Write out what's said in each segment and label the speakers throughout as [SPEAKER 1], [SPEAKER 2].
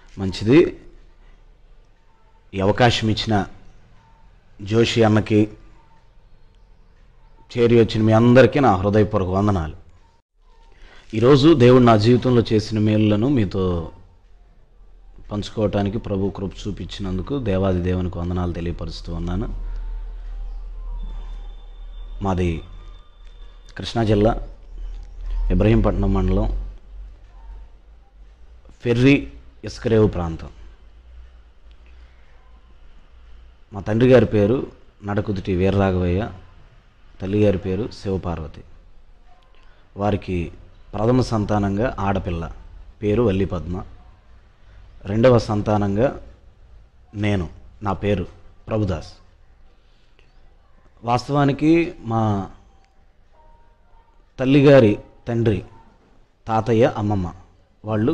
[SPEAKER 1] మంచిది ఈ అవకాశం ఇచ్చిన జోషి అన్నకి చేరి వచ్చిన మీ అందరికీ నా హృదయపూర్వక వందనాలు ఈరోజు దేవుడు నా జీవితంలో చేసిన మేలులను మీతో పంచుకోవటానికి ప్రభు కృప చూపించినందుకు దేవాది దేవునికి వందనాలు తెలియపరుస్తూ ఉన్నాను మాది కృష్ణా జిల్లా ఇబ్రహీంపట్నం మండలం ఫెర్రీ ఇసుకరేవు ప్రాంతం మా తండ్రి గారి పేరు నడకుదుటి వీరరాఘవయ్య తల్లి గారి పేరు శివపార్వతి వారికి ప్రథమ సంతానంగా ఆడపిల్ల పేరు వల్లి పద్మ రెండవ సంతానంగా నేను నా పేరు ప్రభుదాస్ వాస్తవానికి మా తల్లిగారి తండ్రి తాతయ్య అమ్మమ్మ వాళ్ళు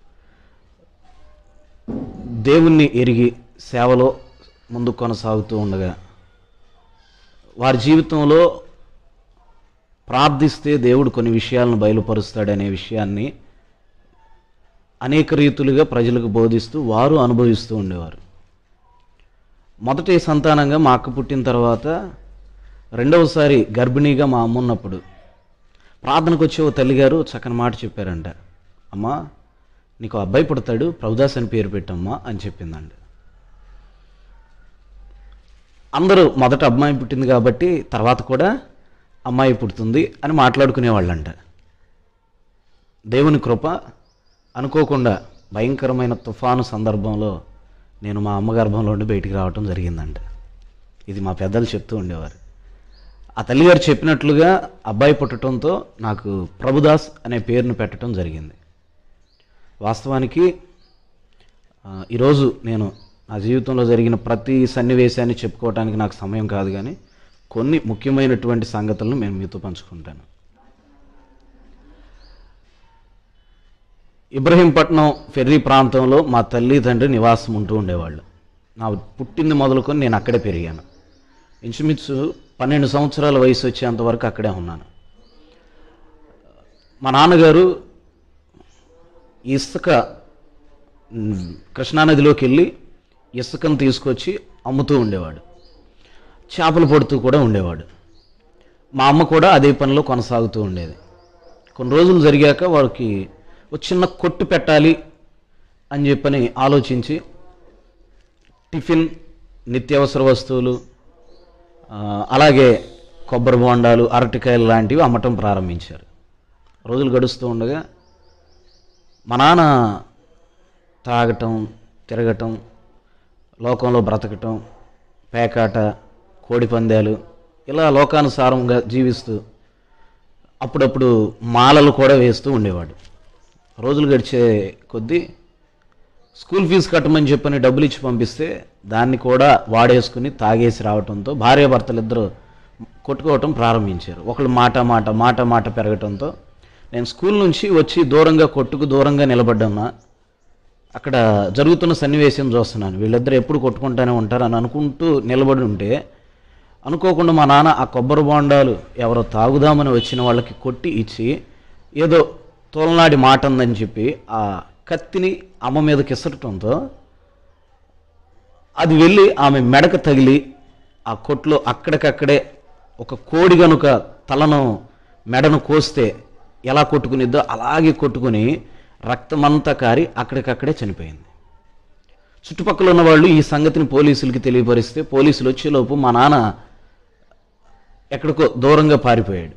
[SPEAKER 1] దేవుణ్ణి ఎరిగి సేవలో ముందు కొనసాగుతూ ఉండగా వారి జీవితంలో ప్రార్థిస్తే దేవుడు కొన్ని విషయాలను బయలుపరుస్తాడనే విషయాన్ని అనేక రీతులుగా ప్రజలకు బోధిస్తూ వారు అనుభవిస్తూ ఉండేవారు మొదటి సంతానంగా మా అక్క పుట్టిన తర్వాత రెండవసారి గర్భిణీగా మా అమ్మ ఉన్నప్పుడు ప్రార్థనకు వచ్చే ఓ తల్లిగారు చక్కని మాట చెప్పారంట అమ్మా నీకు అబ్బాయి పుడతాడు ప్రభుదాస్ అని పేరు పెట్టమ్మా అని చెప్పిందండి అందరూ మొదట అమ్మాయి పుట్టింది కాబట్టి తర్వాత కూడా అమ్మాయి పుడుతుంది అని మాట్లాడుకునేవాళ్ళంట దేవుని కృప అనుకోకుండా భయంకరమైన తుఫాను సందర్భంలో నేను మా అమ్మ గర్భంలో ఉండి బయటికి రావటం జరిగిందంట ఇది మా పెద్దలు చెప్తూ ఉండేవారు ఆ తల్లిగారు చెప్పినట్లుగా అబ్బాయి పుట్టడంతో నాకు ప్రభుదాస్ అనే పేరును పెట్టడం జరిగింది వాస్తవానికి ఆ, ఈరోజు నేను నా జీవితంలో జరిగిన ప్రతి సన్నివేశాన్ని చెప్పుకోవడానికి నాకు సమయం కాదు కానీ కొన్ని ముఖ్యమైనటువంటి సంగతులను నేను మీతో పంచుకుంటాను ఇబ్రహీంపట్నం ఫెర్రీ ప్రాంతంలో మా తల్లి తండ్రి నివాసం ఉంటూ ఉండేవాళ్ళు నా పుట్టింది మొదలుకొని నేను అక్కడే పెరిగాను ఇంచుమించు పన్నెండు సంవత్సరాల వయసు వచ్చేంత వరకు అక్కడే ఉన్నాను మా నాన్నగారు ఇసుక ఉమ్, కృష్ణానదిలోకి వెళ్ళి ఇసుకను తీసుకొచ్చి అమ్ముతూ ఉండేవాడు చేపలు పడుతూ కూడా ఉండేవాడు మా అమ్మ కూడా అదే పనిలో కొనసాగుతూ ఉండేది కొన్ని రోజులు జరిగాక వారికి ఒక చిన్న కొట్టు పెట్టాలి అని చెప్పని ఆలోచించి టిఫిన్ నిత్యావసర వస్తువులు ఆ, అలాగే కొబ్బరి బోండాలు అరటికాయలు లాంటివి అమ్మటం ప్రారంభించారు రోజులు గడుస్తూ ఉండగా మా నాన్న తాగటం తిరగటం లోకంలో బ్రతకటం పేకాట కోడిపందాలు ఇలా లోకానుసారంగా జీవిస్తూ అప్పుడప్పుడు మాలలు కూడా వేస్తూ ఉండేవాడు రోజులు గడిచే కొద్దీ స్కూల్ ఫీజు కట్టమని చెప్పని డబ్బులు ఇచ్చి పంపిస్తే దాన్ని కూడా వాడేసుకుని తాగేసి రావడంతో భార్యాభర్తలు ఇద్దరు కొట్టుకోవటం ప్రారంభించారు ఒకళ్ళు మాట మాట మాట మాట పెరగటంతో నేను స్కూల్ నుంచి వచ్చి దూరంగా కొట్టుకు దూరంగా నిలబడ్డాను అక్కడ జరుగుతున్న సన్నివేశం చూస్తున్నాను వీళ్ళిద్దరు ఎప్పుడు కొట్టుకుంటూనే ఉంటారు అని అనుకుంటూ నిలబడి ఉంటే అనుకోకుండా మా నాన్న ఆ కొబ్బరి బోండాలు ఎవరో తాగుదామని వచ్చిన వాళ్ళకి కొట్టి ఇచ్చి ఏదో తోలనాడి మాట ఉందని చెప్పి ఆ కత్తిని అమ్మ మీదకి ఇసరటంతో అది వెళ్ళి ఆమె మెడకు తగిలి ఆ కొట్లో అక్కడికక్కడే ఒక కోడి గనుక తలను మెడను కోస్తే ఎలా కొట్టుకునిద్దో అలాగే కొట్టుకుని రక్తమంతా కారి అక్కడికక్కడే చనిపోయింది చుట్టుపక్కల ఉన్న వాళ్ళు ఈ సంగతిని పోలీసులకి తెలియపరిస్తే పోలీసులు వచ్చేలోపు మా నాన్న ఎక్కడికో దూరంగా పారిపోయాడు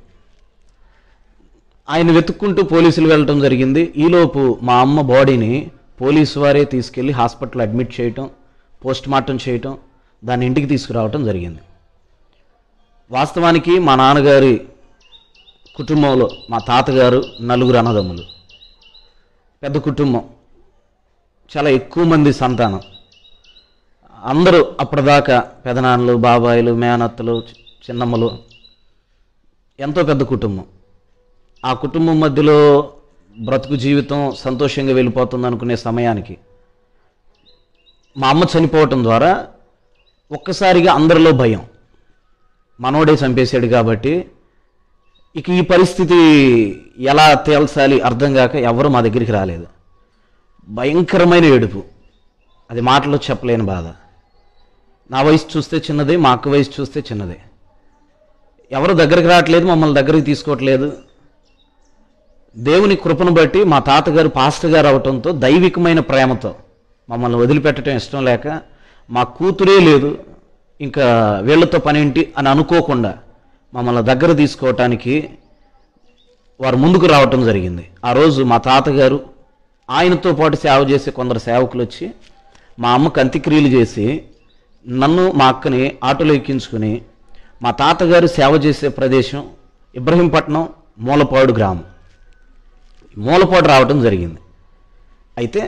[SPEAKER 1] ఆయన వెతుక్కుంటూ పోలీసులు వెళ్ళటం జరిగింది ఈలోపు మా అమ్మ బాడీని పోలీసు వారే తీసుకెళ్ళి హాస్పిటల్ అడ్మిట్ చేయటం పోస్ట్ మార్టం చేయటం దాన్ని ఇంటికి తీసుకురావటం జరిగింది వాస్తవానికి మా నాన్నగారి కుటుంబంలో మా తాతగారు నలుగురు అన్నదమ్ములు పెద్ద కుటుంబం చాలా ఎక్కువ మంది సంతానం అందరూ అప్పటిదాకా పెదనాన్నలు బాబాయిలు మేనత్తలు చి- చిన్నమ్మలు ఎంతో పెద్ద కుటుంబం ఆ కుటుంబం మధ్యలో బ్రతుకు జీవితం సంతోషంగా వెళ్ళిపోతుంది అనుకునే సమయానికి మా అమ్మ చనిపోవటం ద్వారా ఒక్కసారిగా అందరిలో భయం మనోడే చంపేశాడు కాబట్టి ఇక ఈ పరిస్థితి ఎలా తేల్చాలి అర్థం కాక ఎవరు మా దగ్గరికి రాలేదు భయంకరమైన ఏడుపు అది మాటలో చెప్పలేని బాధ నా వయసు చూస్తే చిన్నదే మా అక్క వయసు చూస్తే చిన్నదే ఎవరు దగ్గరికి రావట్లేదు మమ్మల్ని దగ్గరికి తీసుకోవట్లేదు దేవుని కృపను బట్టి మా తాతగారు పాస్టర్ గారు అవటంతో దైవికమైన ప్రేమతో మమ్మల్ని వదిలిపెట్టడం ఇష్టం లేక మా కూతురే లేదు ఇంకా వీళ్ళతో పనేంటి అని అనుకోకుండా మమ్మల్ని దగ్గర తీసుకోవటానికి వారు ముందుకు రావటం జరిగింది ఆ రోజు మా తాతగారు ఆయనతో పాటు సేవ చేసే కొందరు సేవకులు వచ్చి మా అమ్మకు అంత్యక్రియలు చేసి నన్ను మా అక్కని ఆటోలో ఎక్కించుకుని మా తాతగారు సేవ చేసే ప్రదేశం ఇబ్రహీంపట్నం మూలపాడు గ్రామం మూలపాడు రావటం జరిగింది అయితే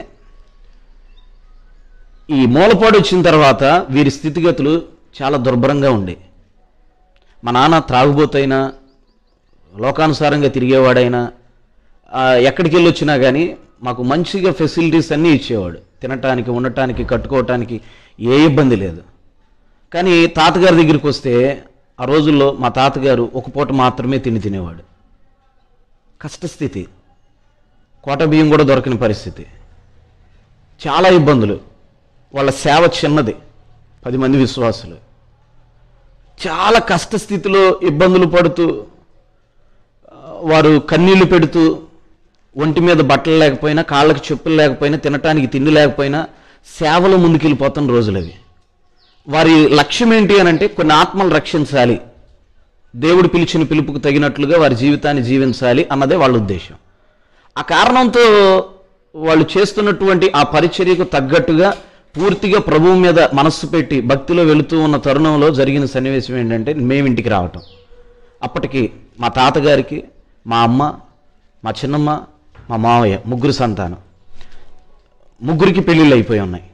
[SPEAKER 1] ఈ మూలపాడు వచ్చిన తర్వాత వీరి స్థితిగతులు చాలా దుర్భరంగా ఉండే మా నాన్న త్రాగుబోతైనా లోకానుసారంగా తిరిగేవాడైనా ఆ, ఎక్కడికి వెళ్ళి వచ్చినా కానీ మాకు మంచిగా ఫెసిలిటీస్ అన్నీ ఇచ్చేవాడు తినటానికి ఉండటానికి కట్టుకోవటానికి ఏ ఇబ్బంది లేదు కానీ తాతగారి దగ్గరికి వస్తే ఆ రోజుల్లో మా తాతగారు ఒక పూట మాత్రమే తిని తినేవాడు కష్టస్థితి కోట బియ్యం కూడా దొరకని పరిస్థితి చాలా ఇబ్బందులు వాళ్ళ సేవ చిన్నది పది మంది విశ్వాసులు చాలా కష్టస్థితిలో ఇబ్బందులు పడుతూ ఆ, వారు కన్నీళ్లు పెడుతూ ఒంటి మీద బట్టలు లేకపోయినా కాళ్ళకి చెప్పులు లేకపోయినా తినటానికి తిండి లేకపోయినా సేవలో ముందుకెళ్ళిపోతున్న రోజులు అవి వారి లక్ష్యం ఏంటి అని అంటే కొన్ని ఆత్మలు రక్షించాలి దేవుడు పిలిచిన పిలుపుకు తగినట్లుగా వారి జీవితాన్ని జీవించాలి అన్నదే వాళ్ళ ఉద్దేశం ఆ కారణంతో వాళ్ళు చేస్తున్నటువంటి ఆ పరిచర్యకు తగ్గట్టుగా పూర్తిగా ప్రభువు మీద మనస్సు పెట్టి భక్తిలో వెళుతూ ఉన్న తరుణంలో జరిగిన సన్నివేశం ఏంటంటే మేము ఇంటికి రావటం అప్పటికి మా తాతగారికి మా అమ్మ మా చిన్నమ్మ మా మావయ్య ముగ్గురు సంతానం ముగ్గురికి పెళ్ళిళ్ళు అయిపోయి ఉన్నాయి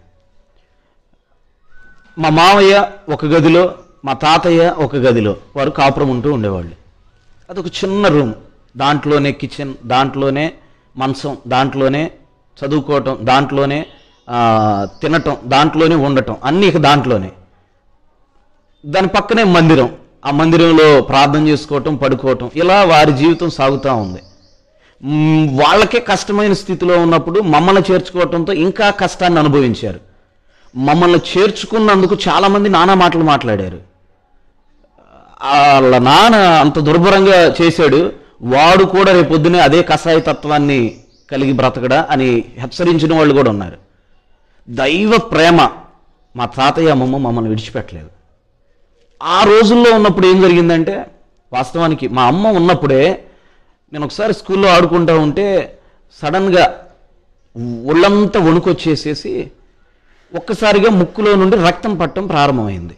[SPEAKER 1] మా మావయ్య ఒక గదిలో మా తాతయ్య ఒక గదిలో వారు కాపురం ఉంటూ ఉండేవాళ్ళు అదొక చిన్న రూమ్ దాంట్లోనే కిచెన్ దాంట్లోనే మంచం దాంట్లోనే చదువుకోవటం దాంట్లోనే ఆ, తినటం దాంట్లోనే ఉండటం అన్నీ ఇక దాంట్లోనే దాని పక్కనే మందిరం ఆ మందిరంలో ప్రార్థన చేసుకోవటం పడుకోవటం ఇలా వారి జీవితం సాగుతూ ఉంది మ్, వాళ్ళకే కష్టమైన స్థితిలో ఉన్నప్పుడు మమ్మల్ని చేర్చుకోవటంతో ఇంకా కష్టాన్ని అనుభవించారు మమ్మల్ని చేర్చుకున్నందుకు చాలామంది నానా మాటలు మాట్లాడారు వాళ్ళ నాన్న అంత దుర్భరంగా చేశాడు వాడు కూడా రేపొద్దునే అదే కషాయ తత్వాన్ని కలిగి బ్రతకడా అని హెచ్చరించిన వాళ్ళు కూడా ఉన్నారు దైవ ప్రేమ మా తాతయ్య అమ్మమ్మ మమ్మల్ని విడిచిపెట్టలేదు ఆ రోజుల్లో ఉన్నప్పుడు ఏం జరిగిందంటే వాస్తవానికి మా అమ్మ ఉన్నప్పుడే నేను ఒకసారి స్కూల్లో ఆడుకుంటూ ఉంటే సడన్గా ఒళ్ళంతా వణుకొచ్చేసేసి ఒక్కసారిగా ముక్కులో నుండి రక్తం పట్టడం ప్రారంభమైంది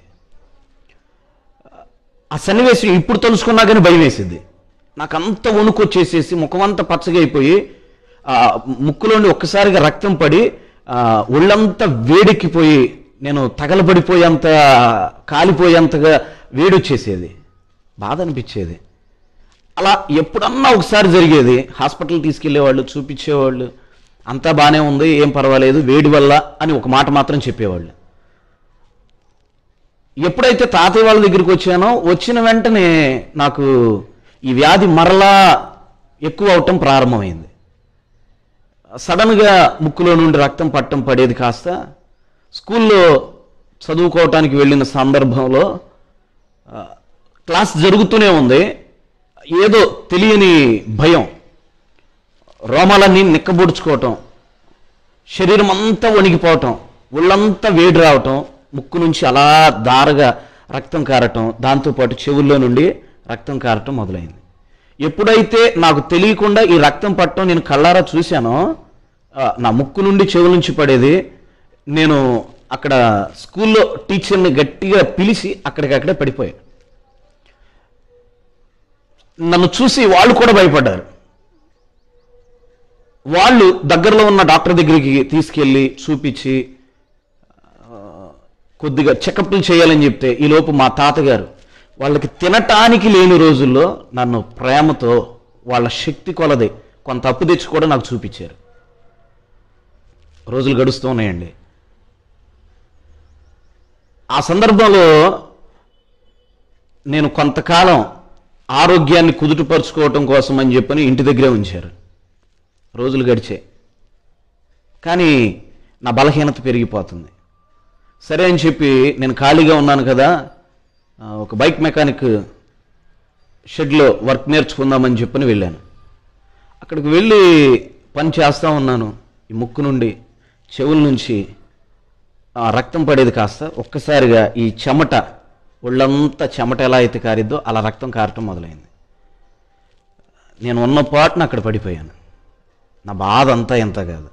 [SPEAKER 1] ఆ సన్నివేశం ఇప్పుడు తెలుసుకున్నా కానీ భయం వేసింది నాకు అంత వణుకు వచ్చేసేసి ముఖం అంతా పచ్చగా అయిపోయి ఆ ముక్కులోని ఒక్కసారిగా రక్తం పడి ఆ, ఒళ్ళంతా వేడెక్కిపోయి నేను తగలబడిపోయేంత కాలిపోయేంతగా వేడొచ్చేసేది బాధ అనిపించేది అలా ఎప్పుడన్నా ఒకసారి జరిగేది హాస్పిటల్ తీసుకెళ్లేవాళ్ళు చూపించేవాళ్ళు అంతా బాగానే ఉంది ఏం పర్వాలేదు వేడి వల్ల అని ఒక మాట మాత్రం చెప్పేవాళ్ళు ఎప్పుడైతే తాతయ్య వాళ్ళ దగ్గరికి వచ్చానో వచ్చిన వెంటనే నాకు ఈ వ్యాధి మరలా ఎక్కువ అవటం ప్రారంభమైంది సడన్గా ముక్కులో నుండి రక్తం పట్టం పడేది కాస్త స్కూల్లో చదువుకోవటానికి వెళ్ళిన సందర్భంలో ఆ, క్లాస్ జరుగుతూనే ఉంది ఏదో తెలియని భయం రోమాలన్నీ నిక్కబొడుచుకోవటం శరీరం అంతా వణికిపోవటం ఒళ్ళంతా వేడి రావటం ముక్కు నుంచి అలా దారగా రక్తం కారటం దాంతోపాటు చెవుల్లో నుండి రక్తం కారటం మొదలైంది ఎప్పుడైతే నాకు తెలియకుండా ఈ రక్తం పట్టడం నేను కళ్ళారా చూశానో ఆ, నా ముక్కు నుండి చెవుల నుంచి పడేది నేను అక్కడ స్కూల్లో టీచర్ని గట్టిగా పిలిచి అక్కడికక్కడే పడిపోయాను నన్ను చూసి వాళ్ళు కూడా భయపడ్డారు వాళ్ళు దగ్గరలో ఉన్న డాక్టర్ దగ్గరికి తీసుకెళ్ళి చూపించి ఆ, కొద్దిగా చెకప్లు చేయాలని చెప్తే ఈలోపు మా తాతగారు వాళ్ళకి తినటానికి లేని రోజుల్లో నన్ను ప్రేమతో వాళ్ళ శక్తి కొలది కొంత అప్పు తెచ్చి కూడా నాకు చూపించారు రోజులు గడుస్తూ ఉన్నాయండి ఆ సందర్భంలో నేను కొంతకాలం ఆరోగ్యాన్ని కుదుటపరుచుకోవటం కోసం అని చెప్పని ఇంటి దగ్గరే ఉంచారు రోజులు గడిచాయి కానీ నా బలహీనత పెరిగిపోతుంది సరే అని చెప్పి నేను ఖాళీగా ఉన్నాను కదా ఆ, ఒక బైక్ మెకానిక్ షెడ్లో వర్క్ నేర్చుకుందామని చెప్పని వెళ్ళాను అక్కడికి వెళ్ళి పని చేస్తూ ఉన్నాను ఈ ముక్కు నుండి చెవుల నుంచి ఆ రక్తం పడేది కాస్త ఒక్కసారిగా ఈ చెమట ఒళ్ళంతా చెమట ఎలా అయితే కారిద్దో అలా రక్తం కారటం మొదలైంది నేను ఉన్న పాటున అక్కడ పడిపోయాను నా బాధ అంతా ఎంత కాదు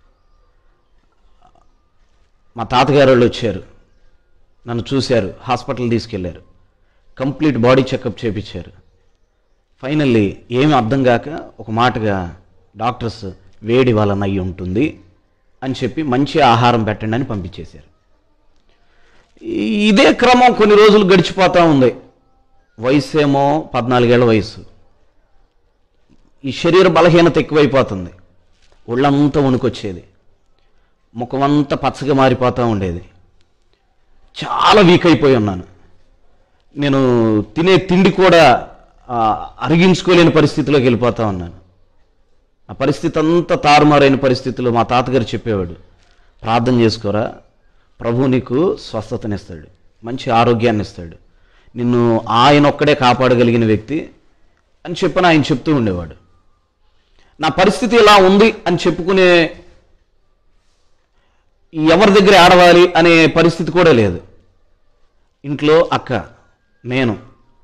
[SPEAKER 1] మా తాతగారు వాళ్ళు వచ్చారు నన్ను చూశారు హాస్పిటల్ తీసుకెళ్లారు కంప్లీట్ బాడీ చెకప్ చేపించారు ఫైనల్లీ ఏమీ అర్థం కాక ఒక మాటగా డాక్టర్స్ వేడి వలన అయి ఉంటుంది అని చెప్పి మంచి ఆహారం పెట్టండి అని పంపించేశారు ఈ- ఇదే క్రమం కొన్ని రోజులు గడిచిపోతూ ఉంది వయసు ఏమో పద్నాలుగేళ్ల వయసు ఈ శరీర బలహీనత ఎక్కువైపోతుంది ఒళ్ళంతా వణుకొచ్చేది ముఖమంతా పచ్చగా మారిపోతూ ఉండేది చాలా వీక్ అయిపోయి ఉన్నాను నేను తినే తిండి కూడా ఆ, అరిగించుకోలేని పరిస్థితిలోకి వెళ్ళిపోతా ఉన్నాను ఆ పరిస్థితి అంతా తారుమారైన పరిస్థితిలో మా తాతగారు చెప్పేవాడు ప్రార్థన చేసుకోరా ప్రభు నీకు స్వస్థతనిస్తాడు మంచి ఆరోగ్యాన్ని ఇస్తాడు నిన్ను ఆయన ఒక్కడే కాపాడగలిగిన వ్యక్తి అని చెప్పని ఆయన చెప్తూ ఉండేవాడు నా పరిస్థితి ఇలా ఉంది అని చెప్పుకునే ఎవరి దగ్గర ఆడవాలి అనే పరిస్థితి కూడా లేదు ఇంట్లో అక్క నేను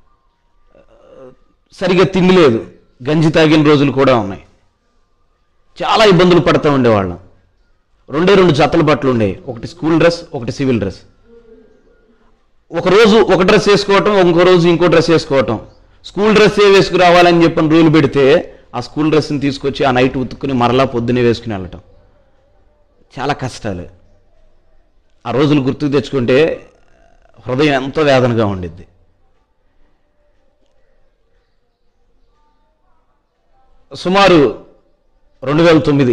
[SPEAKER 1] సరిగా తిండి లేదు గంజి తాగిన రోజులు కూడా ఉన్నాయి చాలా ఇబ్బందులు పడుతూ ఉండేవాళ్ళం రెండే రెండు జతల బట్టలు ఉండేవి ఒకటి స్కూల్ డ్రెస్ ఒకటి సివిల్ డ్రెస్ ఒక రోజు ఒక డ్రెస్ వేసుకోవటం ఇంకో రోజు ఇంకో డ్రెస్ వేసుకోవటం స్కూల్ డ్రెస్ ఏ వేసుకురావాలని చెప్పని రూల్ పెడితే ఆ స్కూల్ డ్రెస్ని తీసుకొచ్చి ఆ నైట్ ఉతుక్కుని మరలా పొద్దునే వేసుకుని వెళ్ళటం చాలా కష్టాలు ఆ రోజులు గుర్తుకు తెచ్చుకుంటే హృదయం ఎంతో వేదనగా ఉండిద్ది సుమారు రెండు వేల తొమ్మిది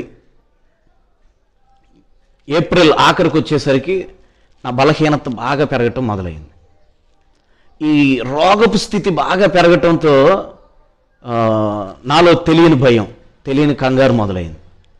[SPEAKER 1] ఏప్రిల్ ఆఖరికి వచ్చేసరికి నా బలహీనత బాగా పెరగటం మొదలైంది ఈ రోగపు స్థితి బాగా పెరగటంతో ఆ, నాలో తెలియని భయం తెలియని కంగారు మొదలైంది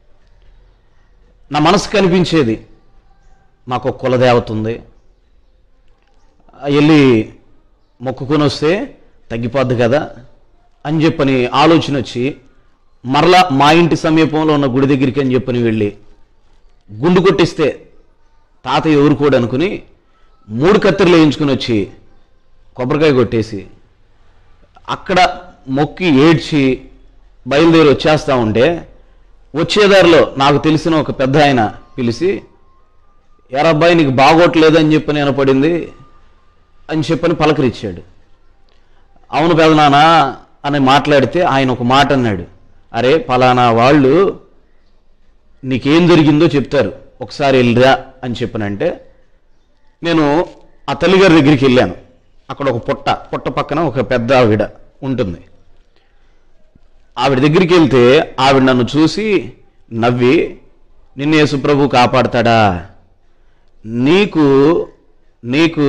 [SPEAKER 1] నా మనసు కనిపించేది మాకు ఒక కులదేవత ఉంది ఆ, వెళ్ళి మొక్కుకొని వస్తే తగ్గిపోద్ది కదా అని చెప్పని ఆలోచన వచ్చి మరలా మా ఇంటి సమీపంలో ఉన్న గుడి దగ్గరికి అని చెప్పని వెళ్ళి గుండు కొట్టిస్తే తాతయ్య ఎవరు కూడా అనుకుని మూడు కత్తిరలు వేయించుకుని వచ్చి కొబ్బరికాయ కొట్టేసి అక్కడ మొక్కి ఏడ్చి బయలుదేరి వచ్చేస్తా ఉంటే వచ్చేదారిలో నాకు తెలిసిన ఒక పెద్ద ఆయన పిలిచి ఎరబ్బాయి నీకు బాగోట్లేదని చెప్పని వినపడింది అని చెప్పని పలకరించాడు అవును పెదనానా అని మాట్లాడితే ఆయన ఒక మాట అన్నాడు అరే పలానా వాళ్ళు నీకేం జరిగిందో చెప్తారు ఒకసారి వెళ్ళిరా అని చెప్పనంటే నేను ఆ తల్లిగారి దగ్గరికి వెళ్ళాను అక్కడ ఒక పుట్ట పుట్ట పక్కన ఒక పెద్ద ఆవిడ ఉంటుంది ఆవిడ దగ్గరికి వెళ్తే ఆవిడ నన్ను చూసి నవ్వి నిన్ను యేసుప్రభు కాపాడతాడా నీకు నీకు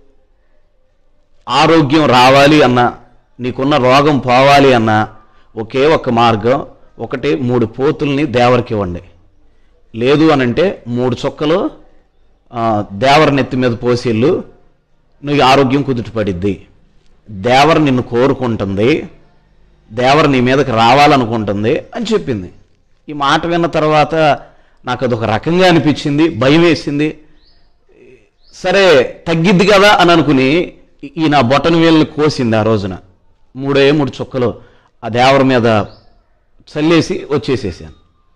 [SPEAKER 1] ఆరోగ్యం రావాలి అన్నా నీకున్న రోగం పోవాలి అన్నా ఒకే ఒక్క మార్గం ఒకటి మూడు పోతుల్ని దేవరికి ఇవ్వండి లేదు అని అంటే మూడు చుక్కలు ఆ, దేవర నెత్తి మీద పోసిళ్ళు నువ్వు ఆరోగ్యం కుదుటపడిద్ది దేవర నిన్ను కోరుకుంటుంది దేవర నీ మీదకి రావాలనుకుంటుంది అని చెప్పింది ఈ మాట విన్న తర్వాత నాకు అదొక రకంగా అనిపించింది భయం వేసింది సరే తగ్గిద్ది కదా అని అనుకుని ఈ- ఈ నా బొటన వేలుని కోసింది ఆ రోజున మూడే మూడు చుక్కలు ఆ దేవర మీద చల్లేసి వచ్చేసేసాను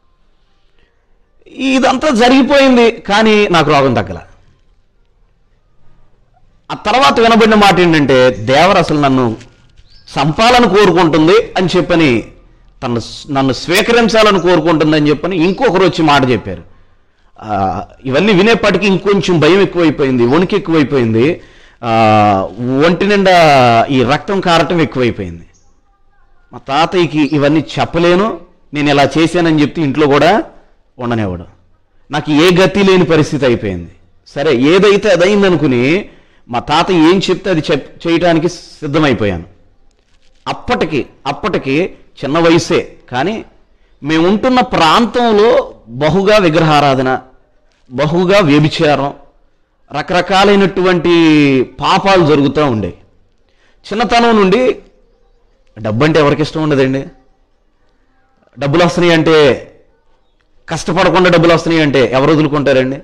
[SPEAKER 1] ఇదంతా జరిగిపోయింది కానీ నాకు రోగం తగ్గల ఆ తర్వాత వినబడిన మాట ఏంటంటే దేవర అసలు నన్ను చంపాలని కోరుకుంటుంది అని చెప్పని తను నన్ను స్వీకరించాలని కోరుకుంటుంది అని చెప్పని ఇంకొకరు వచ్చి మాట చెప్పారు ఆ, ఇవన్నీ వినేపాటికి ఇంకొంచెం భయం ఎక్కువైపోయింది వణికి ఎక్కువైపోయింది ఆ, ఒంటి నిండా ఈ రక్తం కారటం ఎక్కువైపోయింది మా తాతయ్యకి ఇవన్నీ చెప్పలేను నేను ఇలా చేశానని చెప్తే ఇంట్లో కూడా ఉండనివ్వడు నాకు ఏ గతి లేని పరిస్థితి అయిపోయింది సరే ఏదైతే అదైందనుకుని మా తాత ఏం చెప్తే అది చెప్ చేయటానికి సిద్ధమైపోయాను అప్పటికి అప్పటికి చిన్న వయసే కానీ మేము ఉంటున్న ప్రాంతంలో బహుగా విగ్రహారాధన బహుగా వ్యభిచారం రకరకాలైనటువంటి పాపాలు జరుగుతూ ఉండేవి చిన్నతనం నుండి డబ్బు అంటే ఎవరికి ఇష్టం ఉండదండి డబ్బులు వస్తున్నాయి అంటే కష్టపడకుండా డబ్బులు వస్తున్నాయి అంటే ఎవరు వదులుకుంటారండి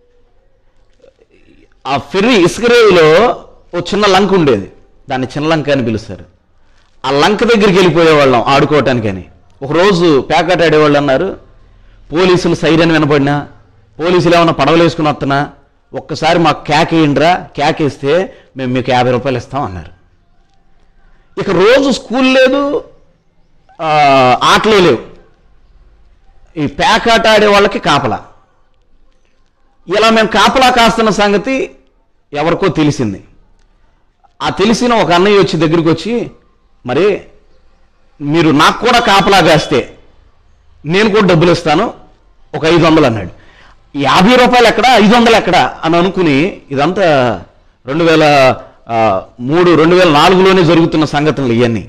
[SPEAKER 1] ఆ ఫెర్రీ ఇసుకరేవిలో ఓ చిన్న లంక ఉండేది దాన్ని చిన్న లంక అని పిలుస్తారు ఆ లంక దగ్గరికి వెళ్ళిపోయేవాళ్ళం ఆడుకోవటానికని ఒకరోజు పేకాట ఆడేవాళ్ళు అన్నారు పోలీసులు సైరన్ వినపడినా పోలీసులు ఏమైనా పడవలు వేసుకుని వస్తున్నా ఒక్కసారి మాకు కేక వేయండిరా కేక వేస్తే మేము మీకు యాభై రూపాయలు ఇస్తాం అన్నారు ఇక రోజు స్కూల్ లేదు ఆ, ఆటలే లేవు ఈ పేకాట ఆడే వాళ్ళకి కాపలా ఇలా మేము కాపలా కాస్తున్న సంగతి ఎవరికో తెలిసింది ఆ తెలిసిన ఒక అన్నయ్య వచ్చి దగ్గరికి వచ్చి మరి మీరు నాకు కూడా కాపలా కాస్తే నేను కూడా డబ్బులు ఇస్తాను ఒక ఐదు వందలు అన్నాడు యాభై రూపాయలు ఎక్కడ ఐదు వందలు ఎక్కడ అని అనుకుని ఇదంతా రెండు వేల ఆ, మూడు రెండు వేల నాలుగులోనే జరుగుతున్న సంఘటనలు ఇవన్నీ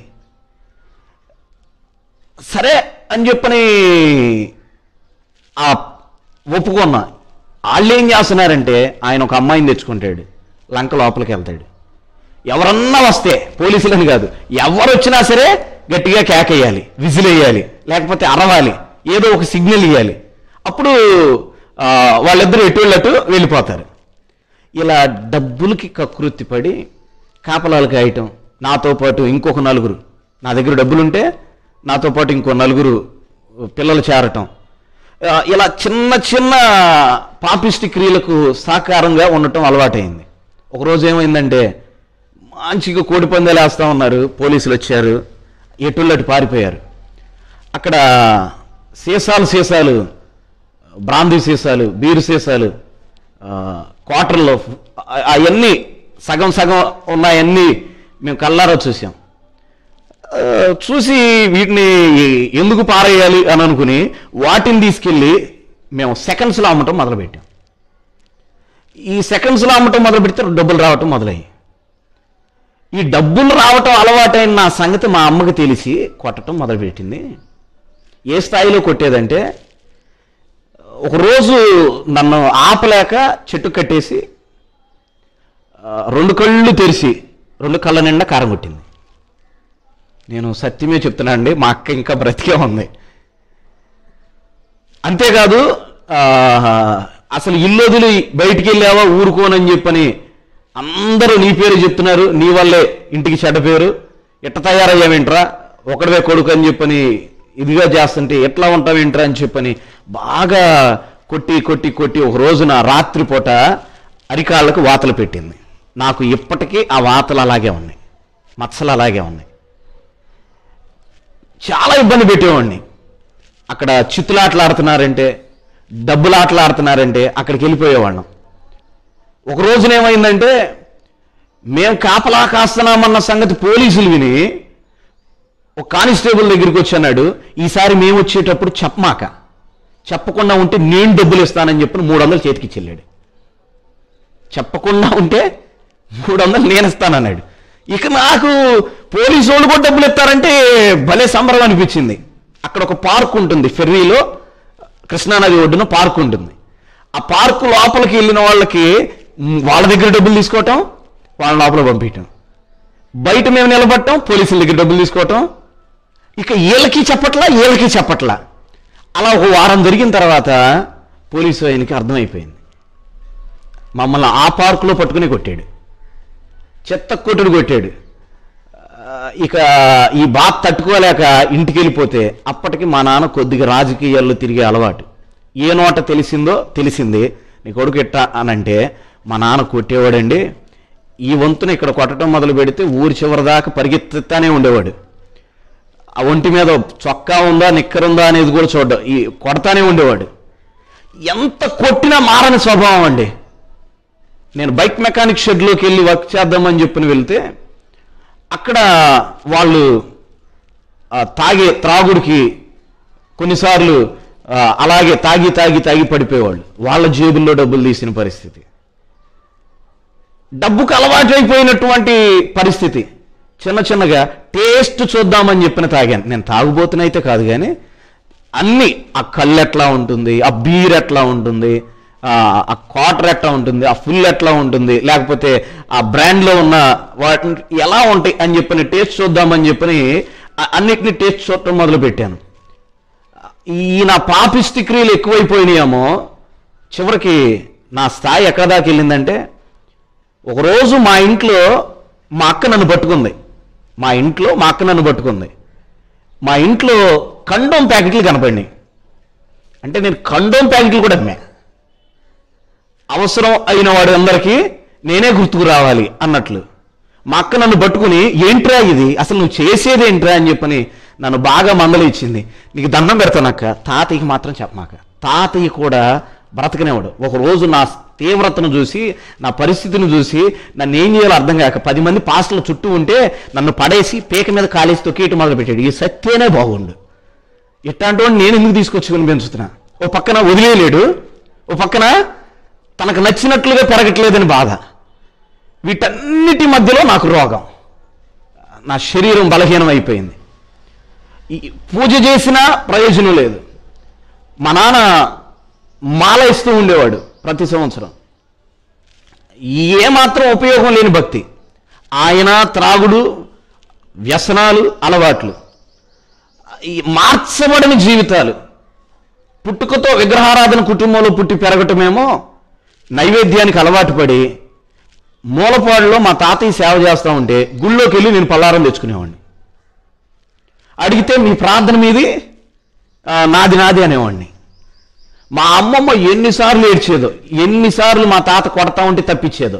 [SPEAKER 1] సరే అని చెప్పని ఆ ఒప్పుకున్నా వాళ్ళు ఏం చేస్తున్నారంటే ఆయన ఒక అమ్మాయిని తెచ్చుకుంటాడు లంక లోపలికి వెళ్తాడు ఎవరన్నా వస్తే పోలీసులని కాదు ఎవరు వచ్చినా సరే గట్టిగా కేకేయాలి విజిల్ వేయాలి లేకపోతే అరవాలి ఏదో ఒక సిగ్నల్ ఇవ్వాలి అప్పుడు ఆ, వాళ్ళిద్దరూ ఎటు వెళ్ళిపోతారు ఇలా డబ్బులకి కకృతి పడి కాపలాలు కాయటం నాతో పాటు ఇంకొక నలుగురు నా దగ్గర డబ్బులుంటే నాతో పాటు ఇంకో నలుగురు పిల్లలు చేరటం ఆ, ఇలా చిన్న చిన్న పాపిష్టి క్రియలకు సాకారంగా ఉండటం అలవాటైంది ఒకరోజు ఏమైందంటే మంచిగా కోడి పందాలు వేస్తూ ఉన్నారు పోలీసులు వచ్చారు ఎటుల్లటి పారిపోయారు అక్కడ సీసాలు సీసాలు బ్రాందీ సీసాలు బీరు సీసాలు ఆ, క్వార్టర్లో అవన్నీ సగం సగం ఉన్నాయన్నీ మేము కల్లారా చూసాం ఆ, చూసి వీటిని ఎందుకు పారేయాలి అని అనుకుని వాటిని తీసుకెళ్ళి మేము సెకండ్స్లో అమ్మటం మొదలుపెట్టాం ఈ సెకండ్స్లో అమ్మటం మొదలు పెడితే డబ్బులు రావటం మొదలయ్యాయి ఈ డబ్బులు రావటం అలవాటైన నా సంగతి మా అమ్మకి తెలిసి కొట్టడం మొదలుపెట్టింది ఏ స్థాయిలో కొట్టేదంటే ఒకరోజు నన్ను ఆపలేక చెట్టు కట్టేసి ఆ, రెండు కళ్ళు తెరిచి రెండు కళ్ళ నిండా కారం కొట్టింది నేను సత్యమే చెప్తున్నా అండి మా అక్క ఇంకా బ్రతికే ఉంది అంతేకాదు ఆ, అసలు ఇల్లు వదిలి బయటికి వెళ్ళావా ఊరుకోనని చెప్పని అందరూ నీ పేరు చెప్తున్నారు నీ వల్లే ఇంటికి చెడ్డ పేరు ఎట్ట తయారయ్యావేంట్రా ఒకడవే కొడుకు అని చెప్పని ఇదిగా చేస్తుంటే ఎట్లా ఉంటావేంట్రా అని చెప్పని బాగా కొట్టి కొట్టి కొట్టి ఒక రోజున రాత్రిపూట అరికాళ్ళకు వాతలు పెట్టింది నాకు ఇప్పటికీ ఆ వాతలు అలాగే ఉన్నాయి మచ్చలు అలాగే ఉన్నాయి చాలా ఇబ్బంది పెట్టేవాడిని అక్కడ చిత్తులాటలు ఆడుతున్నారంటే డబ్బులు ఆటలు ఆడుతున్నారంటే అక్కడికి వెళ్ళిపోయేవాళ్ళం ఒక రోజున ఏమైందంటే మేము కాపలా కాస్తున్నామన్న సంగతి పోలీసులు విని ఒక కానిస్టేబుల్ దగ్గరికి వచ్చి అన్నాడు ఈసారి మేము వచ్చేటప్పుడు చెప్పమాక చెప్పకుండా ఉంటే నేను డబ్బులు ఇస్తానని చెప్పి మూడు వందలు చేతికి చెల్లాడు చెప్పకుండా ఉంటే మూడు వందలు నేను ఇస్తానన్నాడు ఇక నాకు పోలీసు వాళ్ళు కూడా డబ్బులు ఇస్తారంటే భలే సంబరం అనిపించింది అక్కడ ఒక పార్క్ ఉంటుంది ఫెర్రీలో కృష్ణానది ఒడ్డున పార్క్ ఉంటుంది ఆ పార్కు లోపలికి వెళ్ళిన వాళ్ళకి మ్, వాళ్ళ దగ్గర డబ్బులు తీసుకోవటం వాళ్ళ లోపల పంపించటం బయట మేము నిలబడటం పోలీసుల దగ్గర డబ్బులు తీసుకోవటం ఇక వీళ్ళకి చెప్పట్లా వీళ్ళకి చెప్పట్లా అలా ఒక వారం జరిగిన తర్వాత పోలీసు ఆయనకి అర్థమైపోయింది మమ్మల్ని ఆ పార్కులో పట్టుకుని కొట్టాడు చెత్త కొట్టుడు కొట్టాడు ఆ, ఇక ఈ బాధ తట్టుకోలేక ఇంటికి వెళ్ళిపోతే అప్పటికి మా నాన్న కొద్దిగా రాజకీయాల్లో తిరిగే అలవాటు ఏ నోట తెలిసిందో తెలిసింది నీ కొడుకు ఎట్టా అనంటే మా నాన్న కొట్టేవాడండి ఈ వంతున ఇక్కడ కొట్టడం మొదలు పెడితే ఊరి చివరి దాకా పరిగెత్తుతానే ఉండేవాడు ఆ ఒంటి మీద చొక్కా ఉందా నిక్కర్ ఉందా అనేది కూడా చూడ్డం ఈ కొడతానే ఉండేవాడు ఎంత కొట్టినా మారని స్వభావం అండి నేను బైక్ మెకానిక్ షెడ్లోకి వెళ్ళి వర్క్ చేద్దామని చెప్పని వెళ్తే అక్కడ వాళ్ళు ఆ, తాగే త్రాగుడికి కొన్నిసార్లు ఆ, అలాగే తాగి తాగి తాగి పడిపోయేవాళ్ళు వాళ్ళ జేబుల్లో డబ్బులు తీసిన పరిస్థితి డబ్బుకు అలవాటు అయిపోయినటువంటి పరిస్థితి చిన్న చిన్నగా టేస్ట్ చూద్దామని చెప్పిన తాగాను నేను తాగుబోతునైతే కాదు కానీ అన్ని ఆ కళ్ళు ఎట్లా ఉంటుంది ఆ బీర్ ఎట్లా ఉంటుంది ఆ ఆ క్వార్టర్ ఎట్లా ఉంటుంది ఆ ఫుల్ ఎట్లా ఉంటుంది లేకపోతే ఆ బ్రాండ్లో ఉన్న వాటిని ఎలా ఉంటాయి అని చెప్పని టేస్ట్ చూద్దామని చెప్పని ఆ అన్నిటిని టేస్ట్ చూడటం మొదలు పెట్టాను ఈ నా పాపిష్టి క్రియలు ఎక్కువైపోయినాయేమో చివరికి నా స్థాయి ఎక్కడ దాకా వెళ్ళిందంటే ఒకరోజు మా ఇంట్లో మా అక్క నన్ను పట్టుకుంది మా ఇంట్లో మా అక్క నన్ను పట్టుకుంది మా ఇంట్లో కండోమ్ ప్యాకెట్లు కనపడినాయి అంటే నేను కండోమ్ ప్యాకెట్లు కూడా అమ్మా అవసరం అయిన వాడు అందరికీ నేనే గుర్తుకు రావాలి అన్నట్లు మా అక్క నన్ను పట్టుకుని ఏంట్రా ఇది అసలు నువ్వు చేసేది ఏంట్రా అని చెప్పని నన్ను బాగా మందలు ఇచ్చింది నీకు దండం పెడతానక్క తాతయ్యకి మాత్రం చెప్పమాక తాతయ్య కూడా బ్రతకనేవాడు ఒక రోజు నా తీవ్రతను చూసి నా పరిస్థితిని చూసి నన్ను ఏం చేయాలో అర్థం కాక పది మంది పాస్టర్ల చుట్టూ ఉంటే నన్ను పడేసి పీక మీద కాలేసి తొక్కేయటం మొదలు పెట్టాడు ఈ సత్యనే బాగుండు ఇట్లాంటి వాడిని నేను ఎందుకు తీసుకొచ్చుకొని పెంచుతున్నా ఓ పక్కన వదిలేయలేడు ఓ పక్కన తనకు నచ్చినట్లుగా పెరగట్లేదని బాధ వీటన్నిటి మధ్యలో నాకు రోగం నా శరీరం బలహీనం అయిపోయింది ఈ పూజ చేసినా ప్రయోజనం లేదు మా నాన్న మాల ఇస్తూ ఉండేవాడు ప్రతి సంవత్సరం ఏమాత్రం ఉపయోగం లేని భక్తి ఆయన త్రాగుడు వ్యసనాలు అలవాట్లు ఈ మార్చబడని జీవితాలు పుట్టుకతో విగ్రహారాధన కుటుంబంలో పుట్టి పెరగటమేమో నైవేద్యానికి అలవాటు పడి మూలపాడులో మా తాతయ్య సేవ చేస్తూ ఉంటే గుళ్ళోకి వెళ్ళి నేను పల్లారం తెచ్చుకునేవాడిని అడిగితే మీ ప్రార్థన మీది ఆ, నాది నాది అనేవాడిని మా అమ్మమ్మ ఎన్నిసార్లు ఏడ్చేదో ఎన్నిసార్లు మా తాత కొడతా ఉంటే తప్పించేదో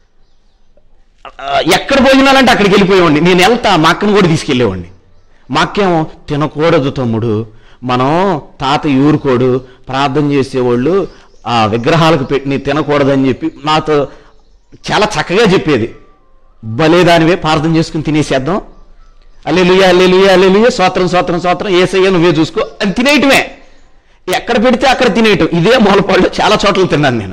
[SPEAKER 1] ఆ, ఎక్కడ భోజనాలంటే అక్కడికి వెళ్ళిపోయేవాడిని నేను వెళ్తా మా అక్కను కూడా తీసుకెళ్ళేవాడిని మా అక్కేమో తినకూడదు తమ్ముడు మనం తాత ఊరుకోడు ప్రార్థన చేసేవాళ్ళు ఆ విగ్రహాలకు పెట్టి తినకూడదని చెప్పి నాతో చాలా చక్కగా చెప్పేది భలే దానివే ప్రార్థన చేసుకుని తినేసేద్దాం అల్లెలుయ అల్లెలుయ అల్లెలుయ స్వాత్రం స్వాత్రం స్వాత్రం ఏసయ్య నువ్వే చూసుకో అని తినేయటమే ఎక్కడ పెడితే అక్కడ తినేయటం ఇదే మూలపాళ్ళు చాలా చోట్ల తిన్నాను నేను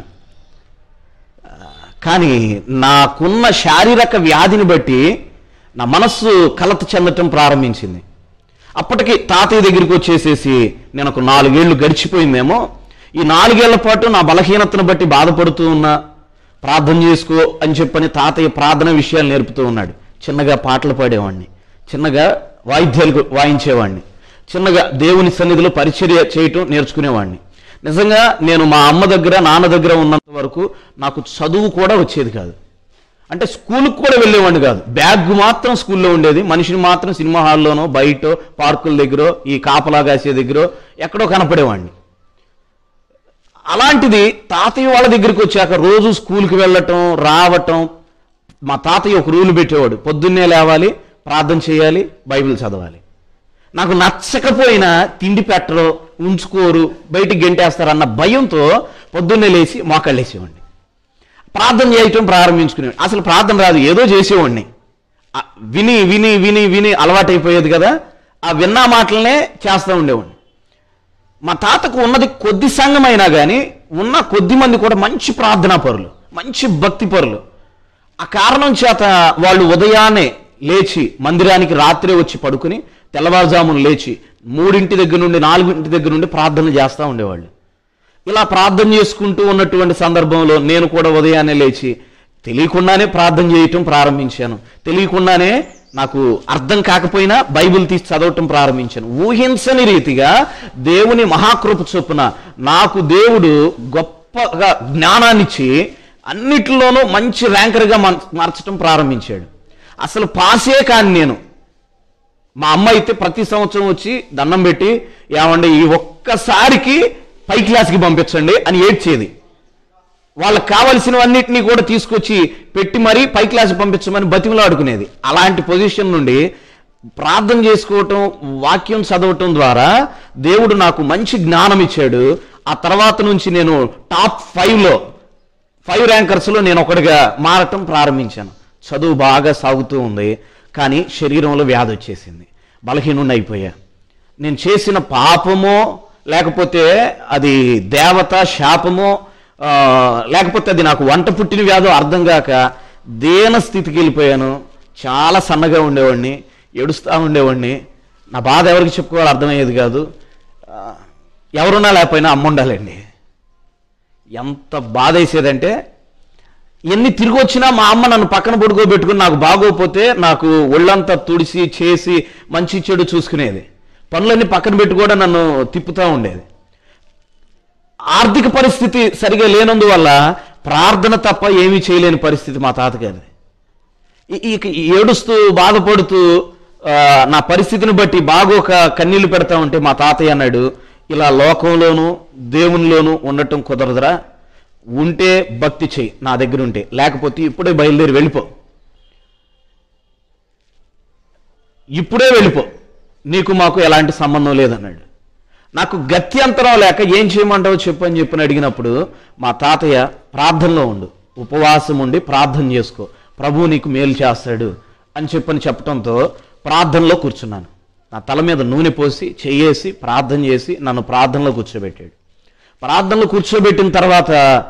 [SPEAKER 1] కానీ నాకున్న శారీరక వ్యాధిని బట్టి నా మనస్సు కలత చెందటం ప్రారంభించింది అప్పటికి తాతయ్య దగ్గరికి వచ్చేసేసి నేను ఒక నాలుగేళ్లు గడిచిపోయిందేమో ఈ నాలుగేళ్ల పాటు నా బలహీనతను బట్టి బాధపడుతూ ఉన్నా ప్రార్థన చేసుకో అని చెప్పని తాతయ్య ప్రార్థన విషయాలు నేర్పుతూ ఉన్నాడు చిన్నగా పాటలు పాడేవాడిని చిన్నగా వాయిద్యాలు వాయించేవాడిని చిన్నగా దేవుని సన్నిధిలో పరిచర్య చేయటం నేర్చుకునేవాడిని నిజంగా నేను మా అమ్మ దగ్గర నాన్న దగ్గర ఉన్నంత వరకు నాకు చదువు కూడా వచ్చేది కాదు అంటే స్కూల్కి కూడా వెళ్ళేవాడిని కాదు బ్యాగ్ మాత్రం స్కూల్లో ఉండేది మనిషిని మాత్రం సినిమా హాల్లోనో బయట పార్కుల దగ్గర ఈ కాపలా కాసే దగ్గర ఎక్కడో కనపడేవాడిని అలాంటిది తాతయ్య వాళ్ళ దగ్గరికి వచ్చాక రోజు స్కూల్కి వెళ్ళటం రావటం మా తాతయ్య ఒక రూల్ పెట్టేవాడు పొద్దున్నే లేవాలి ప్రార్థన చేయాలి బైబిల్ చదవాలి నాకు నచ్చకపోయినా తిండి పెట్టరు ఉంచుకోరు బయటికి గెంటేస్తారు అన్న భయంతో పొద్దున్నే లేచి మోకాళ్ళేసేవాడిని ప్రార్థన చేయటం ప్రారంభించుకునేవాడిని అసలు ప్రార్థన రాదు ఏదో చేసేవాడిని ఆ విని విని విని విని అలవాటైపోయేది కదా ఆ విన్నా మాటలనే చేస్తూ ఉండేవాడిని మా తాతకు ఉన్నది కొద్ది సంఘమైనా కానీ ఉన్న కొద్ది మంది కూడా మంచి ప్రార్థనా పరులు మంచి భక్తి పరులు ఆ కారణం చేత వాళ్ళు ఉదయాన్నే లేచి మందిరానికి రాత్రే వచ్చి పడుకుని తెల్లవారుజామున లేచి మూడింటి దగ్గర నుండి నాలుగింటి దగ్గర నుండి ప్రార్థన చేస్తూ ఉండేవాళ్ళు ఇలా ప్రార్థన చేసుకుంటూ ఉన్నటువంటి సందర్భంలో నేను కూడా ఉదయాన్నే లేచి తెలియకుండానే ప్రార్థన చేయటం ప్రారంభించాను తెలియకుండానే నాకు అర్థం కాకపోయినా బైబిల్ తీసి చదవటం ప్రారంభించాను ఊహించని రీతిగా దేవుని మహాకృప చొప్పున నాకు దేవుడు గొప్పగా జ్ఞానాన్నిచ్చి అన్నిటిలోనూ మంచి ర్యాంకర్గా మన్- మార్చడం ప్రారంభించాడు అసలు పాసే కాని నేను మా అమ్మ అయితే ప్రతి సంవత్సరం వచ్చి దండం పెట్టి ఏమండి ఈ ఒక్కసారికి పై క్లాస్కి పంపించండి అని ఏడ్చేది వాళ్ళకి కావలసినవన్నిటినీ కూడా తీసుకొచ్చి పెట్టి మరీ పై క్లాస్ పంపించమని బతిమలాడుకునేది అలాంటి పొజిషన్ నుండి ప్రార్థన చేసుకోవటం వాక్యం చదవటం ద్వారా దేవుడు నాకు మంచి జ్ఞానం ఇచ్చాడు ఆ తర్వాత నుంచి నేను టాప్ ఫైవ్లో ఫైవ్ ర్యాంకర్స్లో నేను ఒకటిగా మారటం ప్రారంభించాను చదువు బాగా సాగుతూ ఉంది కానీ శరీరంలో వ్యాధి వచ్చేసింది బలహీనుండి అయిపోయా నేను చేసిన పాపమో లేకపోతే అది దేవత శాపమో ఆ, లేకపోతే అది నాకు వంట పుట్టిన వ్యాధో అర్థం కాక దేన స్థితికి వెళ్ళిపోయాను చాలా సన్నగా ఉండేవాడిని ఏడుస్తూ ఉండేవాడిని నా బాధ ఎవరికి చెప్పుకోవాలో అర్థమయ్యేది కాదు ఆ, ఎవరున్నా లేకపోయినా అమ్మ ఉండాలండి ఎంత బాధ వేసేదంటే ఎన్ని తిరిగి వచ్చినా మా అమ్మ నన్ను పక్కన పడుకోబెట్టుకుని నాకు బాగోపోతే నాకు ఒళ్ళంతా తుడిసి చేసి మంచి చెడు చూసుకునేది పనులన్నీ పక్కన పెట్టి కూడా నన్ను తిప్పుతూ ఉండేది ఆర్థిక పరిస్థితి సరిగా లేనందువల్ల ప్రార్థన తప్ప ఏమీ చేయలేని పరిస్థితి మా తాతగారిది ఈ- ఈ ఏడుస్తూ బాధపడుతూ ఆ, నా పరిస్థితిని బట్టి బాగోక కన్నీళ్లు పెడతా ఉంటే మా తాతయ్య అన్నాడు ఇలా లోకంలోను దేవునిలోను ఉండటం కుదరదురా ఉంటే భక్తి చెయ్యి నా దగ్గర ఉంటే లేకపోతే ఇప్పుడే బయలుదేరి వెళ్ళిపో ఇప్పుడే వెళ్ళిపో నీకు మాకు ఎలాంటి సంబంధం లేదన్నాడు నాకు గత్యంతరం లేక ఏం చేయమంటావో చెప్పు అని చెప్పని అడిగినప్పుడు మా తాతయ్య ప్రార్థనలో ఉండు ఉపవాసం ఉండి ప్రార్థన చేసుకో ప్రభువు నీకు మేలు చేస్తాడు అని చెప్పని చెప్పడంతో ప్రార్థనలో కూర్చున్నాను నా తల మీద నూనె పోసి చెయ్యేసి ప్రార్థన చేసి నన్ను ప్రార్థనలో కూర్చోబెట్టాడు ప్రార్థనలో కూర్చోబెట్టిన తర్వాత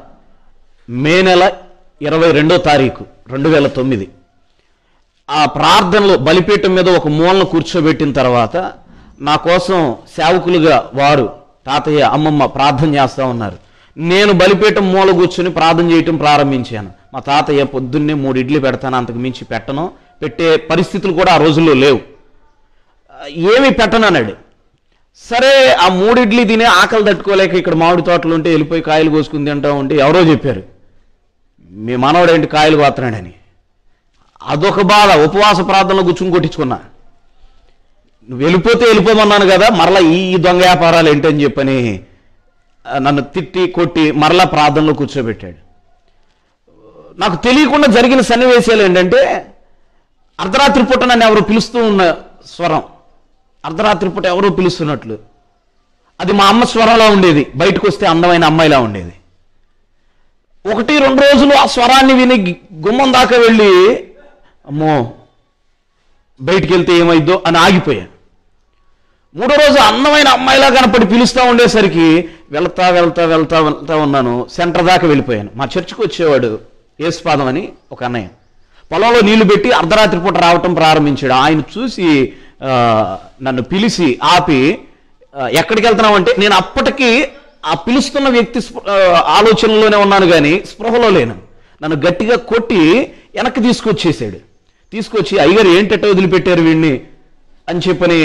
[SPEAKER 1] మే నెల ఇరవై రెండో తారీఖు రెండు వేల తొమ్మిది ఆ ప్రార్థనలో బలిపీఠం మీద ఒక మూలను కూర్చోబెట్టిన తర్వాత నా కోసం సేవకులుగా వారు తాతయ్య అమ్మమ్మ ప్రార్థన చేస్తూ ఉన్నారు నేను బలిపీఠం మూల కూర్చొని ప్రార్థన చేయటం ప్రారంభించాను మా తాతయ్య పొద్దున్నే మూడు ఇడ్లీ పెడతాను అంతకు మించి పెట్టను పెట్టే పరిస్థితులు కూడా ఆ రోజుల్లో లేవు ఏమి పెట్టను అన్నాడు సరే ఆ మూడు ఇడ్లీ తినే ఆకలి తట్టుకోలేక ఇక్కడ మామిడి తోటలు ఉంటే వెళ్ళిపోయి కాయలు కోసుకుని తింటా ఉంటే ఎవరో చెప్పారు మీ మనవడేంటి కాయలు కోస్తున్నాడని అదొక బాధ ఉపవాస ప్రార్థనలో కూర్చుని కొట్టించుకున్నా నువ్వు వెళ్ళిపోతే వెళ్ళిపోమన్నాను కదా మరలా ఈ ఈ దొంగ వ్యాపారాలు ఏంటని చెప్పని ఆ, నన్ను తిట్టి కొట్టి మరలా ప్రార్థనలో కూర్చోబెట్టాడు నాకు తెలియకుండా జరిగిన సన్నివేశాలు ఏంటంటే అర్ధరాత్రి పూట నన్ను ఎవరు పిలుస్తూ ఉన్న స్వరం అర్ధరాత్రి పూట ఎవరో పిలుస్తున్నట్లు అది మా అమ్మ స్వరంలా ఉండేది బయటకు వస్తే అందమైన అమ్మాయిలా ఉండేది ఒకటి రెండు రోజులు ఆ స్వరాన్ని విని గి- గుమ్మం దాకా వెళ్ళి అమ్మో బయటికి వెళ్తే ఏమైద్దో అని ఆగిపోయాను మూడో రోజు అందమైన అమ్మాయిలా కనపడి పిలుస్తూ ఉండేసరికి వెళ్తా వెళ్తా వెళ్తా వెళ్తా ఉన్నాను సెంటర్ దాకా వెళ్ళిపోయాను మా చర్చికి వచ్చేవాడు యేసుపాదం అని ఒక అన్నయ్య పొలంలో నీళ్లు పెట్టి అర్ధరాత్రి పూట రావటం ప్రారంభించాడు ఆయన చూసి ఆ, నన్ను పిలిచి ఆపి ఆ, ఎక్కడికి వెళ్తున్నావు అంటే నేను అప్పటికి ఆ పిలుస్తున్న వ్యక్తి స్పృ- ఆ, ఆలోచనలోనే ఉన్నాను కానీ స్పృహలో లేను నన్ను గట్టిగా కొట్టి వెనక్కి తీసుకొచ్చేసాడు తీసుకొచ్చి అయ్యగారు ఏంటట్ట వదిలిపెట్టారు వీడిని అని చెప్పని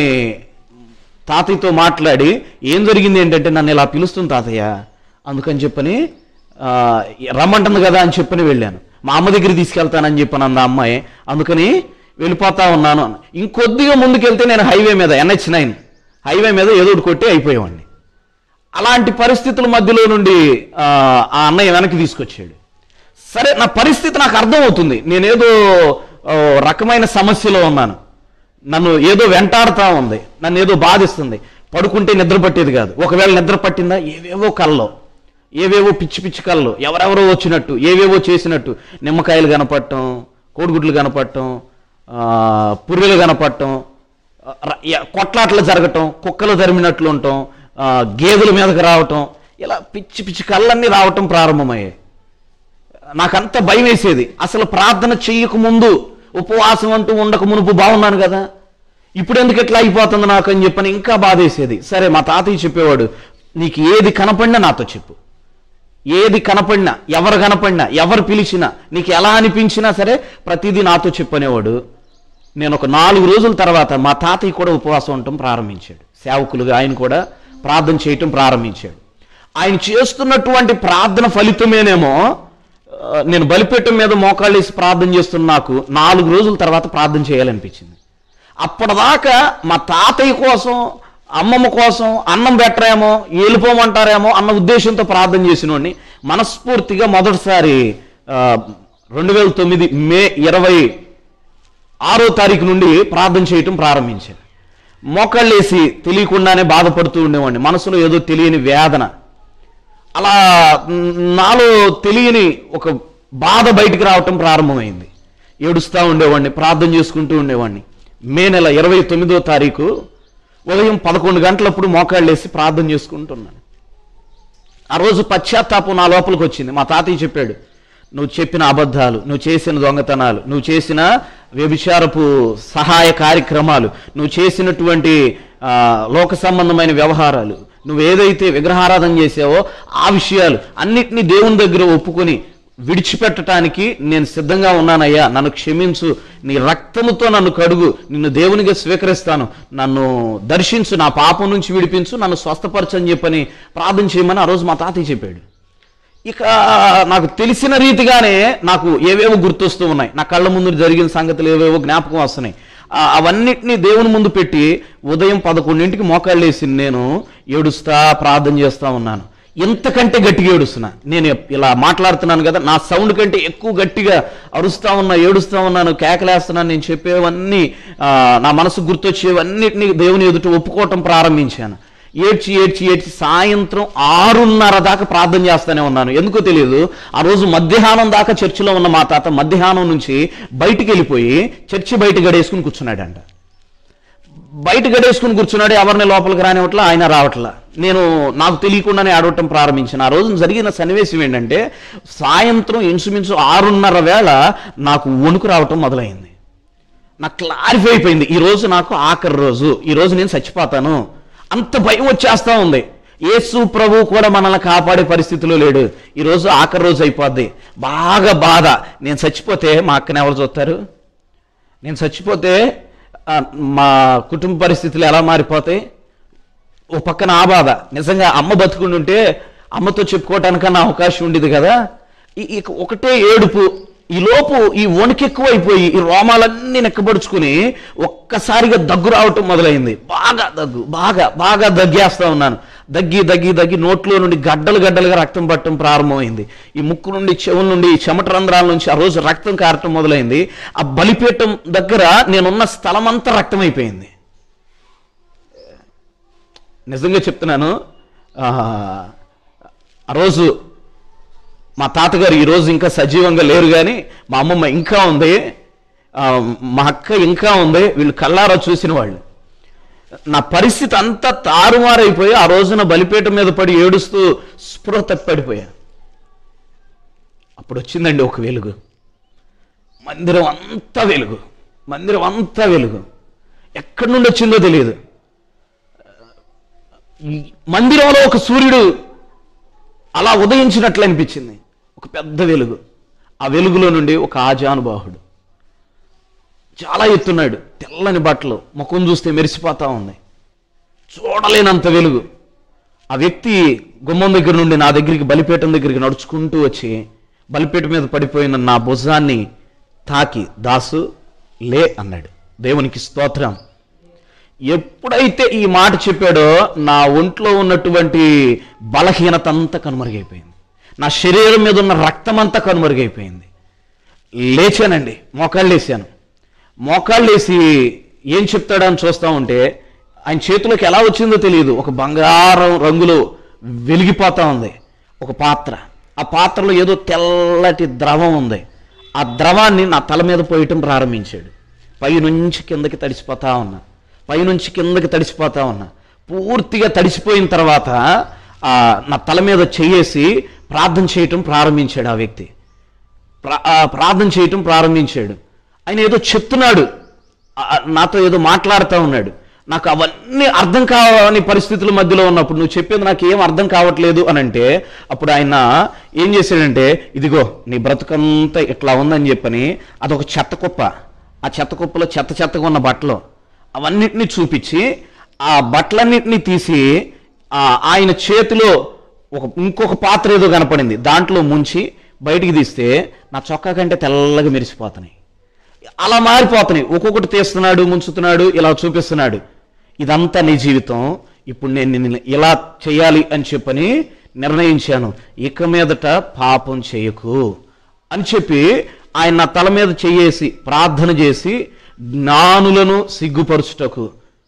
[SPEAKER 1] తాతయ్యతో మాట్లాడి ఏం జరిగింది ఏంటంటే నన్ను ఇలా పిలుస్తుంది తాతయ్య అందుకని చెప్పని ఆ, రమ్మంటుంది కదా అని చెప్పని వెళ్ళాను మా అమ్మ దగ్గర తీసుకెళ్తానని చెప్పాను అంద అమ్మాయి అందుకని వెళ్ళిపోతా ఉన్నాను అన్న. ఇంకొద్దిగా ముందుకెళ్తే నేను హైవే మీద ఎన్హెచ్ నైన్ హైవే మీద ఏదో ఒకటి కొట్టి అయిపోయేవాడిని అలాంటి పరిస్థితుల మధ్యలో నుండి ఆ, ఆ అన్నయ్య వెనక్కి తీసుకొచ్చాడు సరే నా పరిస్థితి నాకు అర్థమవుతుంది నేనేదో ఓ, రకమైన సమస్యలో ఉన్నాను నన్ను ఏదో వెంటాడుతా ఉంది నన్ను ఏదో బాధిస్తుంది పడుకుంటే నిద్ర పట్టేది కాదు ఒకవేళ నిద్ర పట్టిందా ఏవేవో కల్లో ఏవేవో పిచ్చి పిచ్చి కళ్ళు ఎవరెవరో వచ్చినట్టు ఏవేవో చేసినట్టు నిమ్మకాయలు కనపడటం కోడిగుడ్లు కనపడటం ఆ, పుర్రెలు కనపడటం ఆ, ర- య- కొట్లాటలు జరగటం కుక్కలు తరిమినట్లు ఉండటం ఆ, గేదెల మీదకి రావటం ఇలా పిచ్చి పిచ్చి కళ్ళన్నీ రావటం ప్రారంభమయ్యాయి నాకంత భయం వేసేది అసలు ప్రార్థన చెయ్యక ముందు ఉపవాసం అంటూ ఉండక మునుపు బాగున్నాను కదా ఇప్పుడు ఎందుకు ఎట్లా అయిపోతుంది నాకు అని చెప్పని ఇంకా బాధేసేది సరే మా తాతయ్య చెప్పేవాడు నీకు ఏది కనపడినా నాతో చెప్పు ఏది కనపడినా ఎవరు కనపడినా ఎవరు పిలిచినా నీకు ఎలా అనిపించినా సరే ప్రతిదీ నాతో చెప్పనేవాడు నేను ఒక నాలుగు రోజుల తర్వాత మా తాతయ్య కూడా ఉపవాసం ఉండటం ప్రారంభించాడు సేవకులుగా ఆయన కూడా ప్రార్థన చేయటం ప్రారంభించాడు ఆయన చేస్తున్నటువంటి ప్రార్థన ఫలితమేనేమో ఆ, నేను బలిపీఠం మీద మోకాళ్ళు వేసి ప్రార్థన చేస్తున్న నాకు నాలుగు రోజుల తర్వాత ప్రార్థన చేయాలనిపించింది అప్పటిదాకా మా తాతయ్య కోసం అమ్మమ్మ కోసం అన్నం పెట్టరేమో వెళ్ళిపోమంటారేమో అన్న ఉద్దేశంతో ప్రార్థన చేసినోడిని మనస్ఫూర్తిగా మొదటిసారి రెండు వేల తొమ్మిది మే ఇరవై ఆరో తారీఖు నుండి ప్రార్థన చేయటం ప్రారంభించాను మోకాళ్ళేసి తెలియకుండానే బాధపడుతూ ఉండేవాడిని మనసులో ఏదో తెలియని వేదన అలా మ్, నాలో తెలియని ఒక బాధ బయటికి రావటం ప్రారంభమైంది ఏడుస్తూ ఉండేవాడిని ప్రార్థన చేసుకుంటూ ఉండేవాడిని మే నెల ఇరవై తొమ్మిదో తారీఖు ఉదయం పదకొండు గంటలప్పుడు మోకాళ్ళేసి ప్రార్థన చేసుకుంటున్నాను ఆ రోజు పశ్చాత్తాపం నా లోపలికి వచ్చింది మా తాతయ్య చెప్పాడు నువ్వు చెప్పిన అబద్ధాలు నువ్వు చేసిన దొంగతనాలు నువ్వు చేసిన వ్యభిచారపు సహాయ కార్యక్రమాలు నువ్వు చేసినటువంటి ఆ, లోక సంబంధమైన వ్యవహారాలు నువ్వు ఏదైతే విగ్రహారాధన చేసావో ఆ విషయాలు అన్నిటినీ దేవుని దగ్గర ఒప్పుకొని విడిచిపెట్టడానికి నేను సిద్ధంగా ఉన్నానయ్యా నన్ను క్షమించు నీ రక్తముతో నన్ను కడుగు నిన్ను దేవునిగా స్వీకరిస్తాను నన్ను దర్శించు నా పాపం నుంచి విడిపించు నన్ను స్వస్థపరచు అని చెప్పని ప్రార్థన చేయమని ఆ రోజు మా తాతయ్య చెప్పాడు ఇక నాకు తెలిసిన రీతిగానే నాకు ఏవేవో గుర్తొస్తూ ఉన్నాయి నా కళ్ళ ముందు జరిగిన సంగతులు ఏవేవో జ్ఞాపకం వస్తున్నాయి ఆ, అవన్నిటినీ దేవుని ముందు పెట్టి ఉదయం పదకొండింటికి మోకాళ్ళు వేసి నేను ఏడుస్తా ప్రార్థన చేస్తా ఉన్నాను ఎంతకంటే గట్టిగా ఏడుస్తున్నా నేను ఇలా మాట్లాడుతున్నాను కదా నా సౌండ్ కంటే ఎక్కువ గట్టిగా అరుస్తా ఉన్నా ఏడుస్తా ఉన్నాను కేకలేస్తున్నాను నేను చెప్పేవన్నీ ఆ, నా మనసు గుర్తొచ్చేవన్నిటిని దేవుని ఎదుట ఒప్పుకోవటం ప్రారంభించాను ఏడ్చి ఏడ్చి ఏడ్చి సాయంత్రం ఆరున్నర దాకా ప్రార్థన చేస్తూనే ఉన్నాను ఎందుకో తెలియదు ఆ రోజు మధ్యాహ్నం దాకా చర్చిలో ఉన్న మా తాత మధ్యాహ్నం నుంచి బయటికి వెళ్ళిపోయి చర్చి బయట గడేసుకుని కూర్చున్నాడంట బయట గడేసుకుని కూర్చున్నాడు ఎవరిని లోపలికి రానివట్లా ఆయన రావట్లా నేను నాకు తెలియకుండానే ఆడవటం ప్రారంభించిన ఆ రోజు జరిగిన సన్నివేశం ఏంటంటే సాయంత్రం ఇంచుమించు ఆరున్నర వేళ నాకు వణుకు రావటం మొదలైంది నాకు క్లారిఫై అయిపోయింది ఈ రోజు నాకు ఆఖరి రోజు ఈ రోజు నేను చచ్చిపోతాను అంత భయం వచ్చేస్తా ఉంది యేసు ప్రభు కూడా మనల్ని కాపాడే పరిస్థితిలో లేడు ఈ రోజు ఆఖరి రోజు అయిపోద్ది బాగా బాధ నేను చచ్చిపోతే మా అక్కని ఎవరు చూస్తారు నేను చచ్చిపోతే ఆ, మా కుటుంబ పరిస్థితులు ఎలా మారిపోతాయి ఓ పక్కన ఆ బాధ నిజంగా అమ్మ బతుకుండి ఉంటే అమ్మతో చెప్పుకోవటానికన్నా అవకాశం ఉండేది కదా ఈ ఇక ఒకటే ఏడుపు ఈ లోపు ఈ వణికెక్కువైపోయి ఈ రోమాలన్నీ నెక్కబడుచుకుని ఒక్కసారిగా దగ్గు రావటం మొదలైంది బాగా దగ్గు బాగా బాగా దగ్గేస్తా ఉన్నాను దగ్గి దగ్గి దగ్గి నోట్లో నుండి గడ్డలు గడ్డలుగా రక్తం పట్టడం ప్రారంభమైంది ఈ ముక్కు నుండి చెవుల నుండి ఈ చెమట రంధ్రాల నుంచి ఆ రోజు రక్తం కారటం మొదలైంది ఆ బలిపీఠం దగ్గర నేనున్న స్థలం అంతా రక్తం అయిపోయింది నిజంగా చెప్తున్నాను ఆ, ఆ రోజు మా తాతగారు ఈ రోజు ఇంకా సజీవంగా లేరు కానీ మా అమ్మమ్మ ఇంకా ఉంది ఆ, మా అక్క ఇంకా ఉంది వీళ్ళు కళ్ళారా చూసిన వాళ్ళు నా పరిస్థితి అంతా తారుమారైపోయి ఆ రోజున బలిపీఠం మీద పడి ఏడుస్తూ స్పృహ తప్పిపడిపోయా అప్పుడు వచ్చిందండి ఒక వెలుగు మందిరం అంతా వెలుగు మందిరం అంతా వెలుగు ఎక్కడి నుండి వచ్చిందో తెలియదు ఈ మందిరంలో ఒక సూర్యుడు అలా ఉదయించినట్లు అనిపించింది ఒక పెద్ద వెలుగు ఆ వెలుగులో నుండి ఒక ఆజానుబాహుడు చాలా ఎత్తున్నాడు తెల్లని బట్టలు ముఖం చూస్తే మెరిసిపోతా ఉంది చూడలేనంత వెలుగు ఆ వ్యక్తి గుమ్మం దగ్గర నుండి నా దగ్గరికి బలిపీఠం దగ్గరికి నడుచుకుంటూ వచ్చి బలిపీఠం మీద పడిపోయిన నా భుజాన్ని తాకి దాసు లే అన్నాడు దేవునికి స్తోత్రం ఎప్పుడైతే ఈ మాట చెప్పాడో నా ఒంట్లో ఉన్నటువంటి బలహీనత అంతా కనుమరుగైపోయింది నా శరీరం మీద ఉన్న రక్తం అంతా కనుమరుగైపోయింది లేచానండి మోకాళ్ళు వేసాను మోకాళ్ళు వేసి ఏం చెప్తాడని చూస్తా ఉంటే ఆయన చేతిలోకి ఎలా వచ్చిందో తెలియదు ఒక బంగారం రంగులో వెలిగిపోతా ఉంది ఒక పాత్ర ఆ పాత్రలో ఏదో తెల్లటి ద్రవం ఉంది ఆ ద్రవాన్ని నా తల మీద పోయటం ప్రారంభించాడు పైనుంచి కిందకి తడిసిపోతా ఉన్నా పైనుంచి కిందకి తడిసిపోతా ఉన్నా పూర్తిగా తడిసిపోయిన తర్వాత ఆ, నా తల మీద చెయ్యేసి ప్రార్థన చేయటం ప్రారంభించాడు ఆ వ్యక్తి ప్రా- ఆ, ప్రార్థన చేయటం ప్రారంభించాడు ఆయన ఏదో చెప్తున్నాడు ఆ, నాతో ఏదో మాట్లాడుతూ ఉన్నాడు నాకు అవన్నీ అర్థం కావని పరిస్థితుల మధ్యలో ఉన్నప్పుడు నువ్వు చెప్పేది నాకు ఏం అర్థం కావట్లేదు అని అంటే అప్పుడు ఆయన ఏం చేశాడంటే ఇదిగో నీ బ్రతుకంతా ఇట్లా ఉందని చెప్పని అదొక చెత్త కుప్ప ఆ చెత్త కుప్పలో చెత్త చెత్తగా ఉన్న బట్టలు అవన్నిటిని చూపించి ఆ బట్టలన్నిటిని తీసి ఆ ఆయన చేతిలో ఒక ఇంకొక పాత్ర ఏదో కనపడింది దాంట్లో ముంచి బయటికి తీస్తే నా చొక్కా కంటే తెల్లగా మెరిసిపోతున్నాయి అలా మారిపోతున్నాయి ఒక్కొక్కటి తీస్తున్నాడు ముంచుతున్నాడు ఇలా చూపిస్తున్నాడు ఇదంతా నీ జీవితం ఇప్పుడు నేను నిన్ను ఇలా చేయాలి అని చెప్పని నిర్ణయించాను ఇక మీదట పాపం చేయకు అని చెప్పి ఆయన నా తల మీద చెయ్యేసి ప్రార్థన చేసి జ్ఞానులను సిగ్గుపరుచుటకు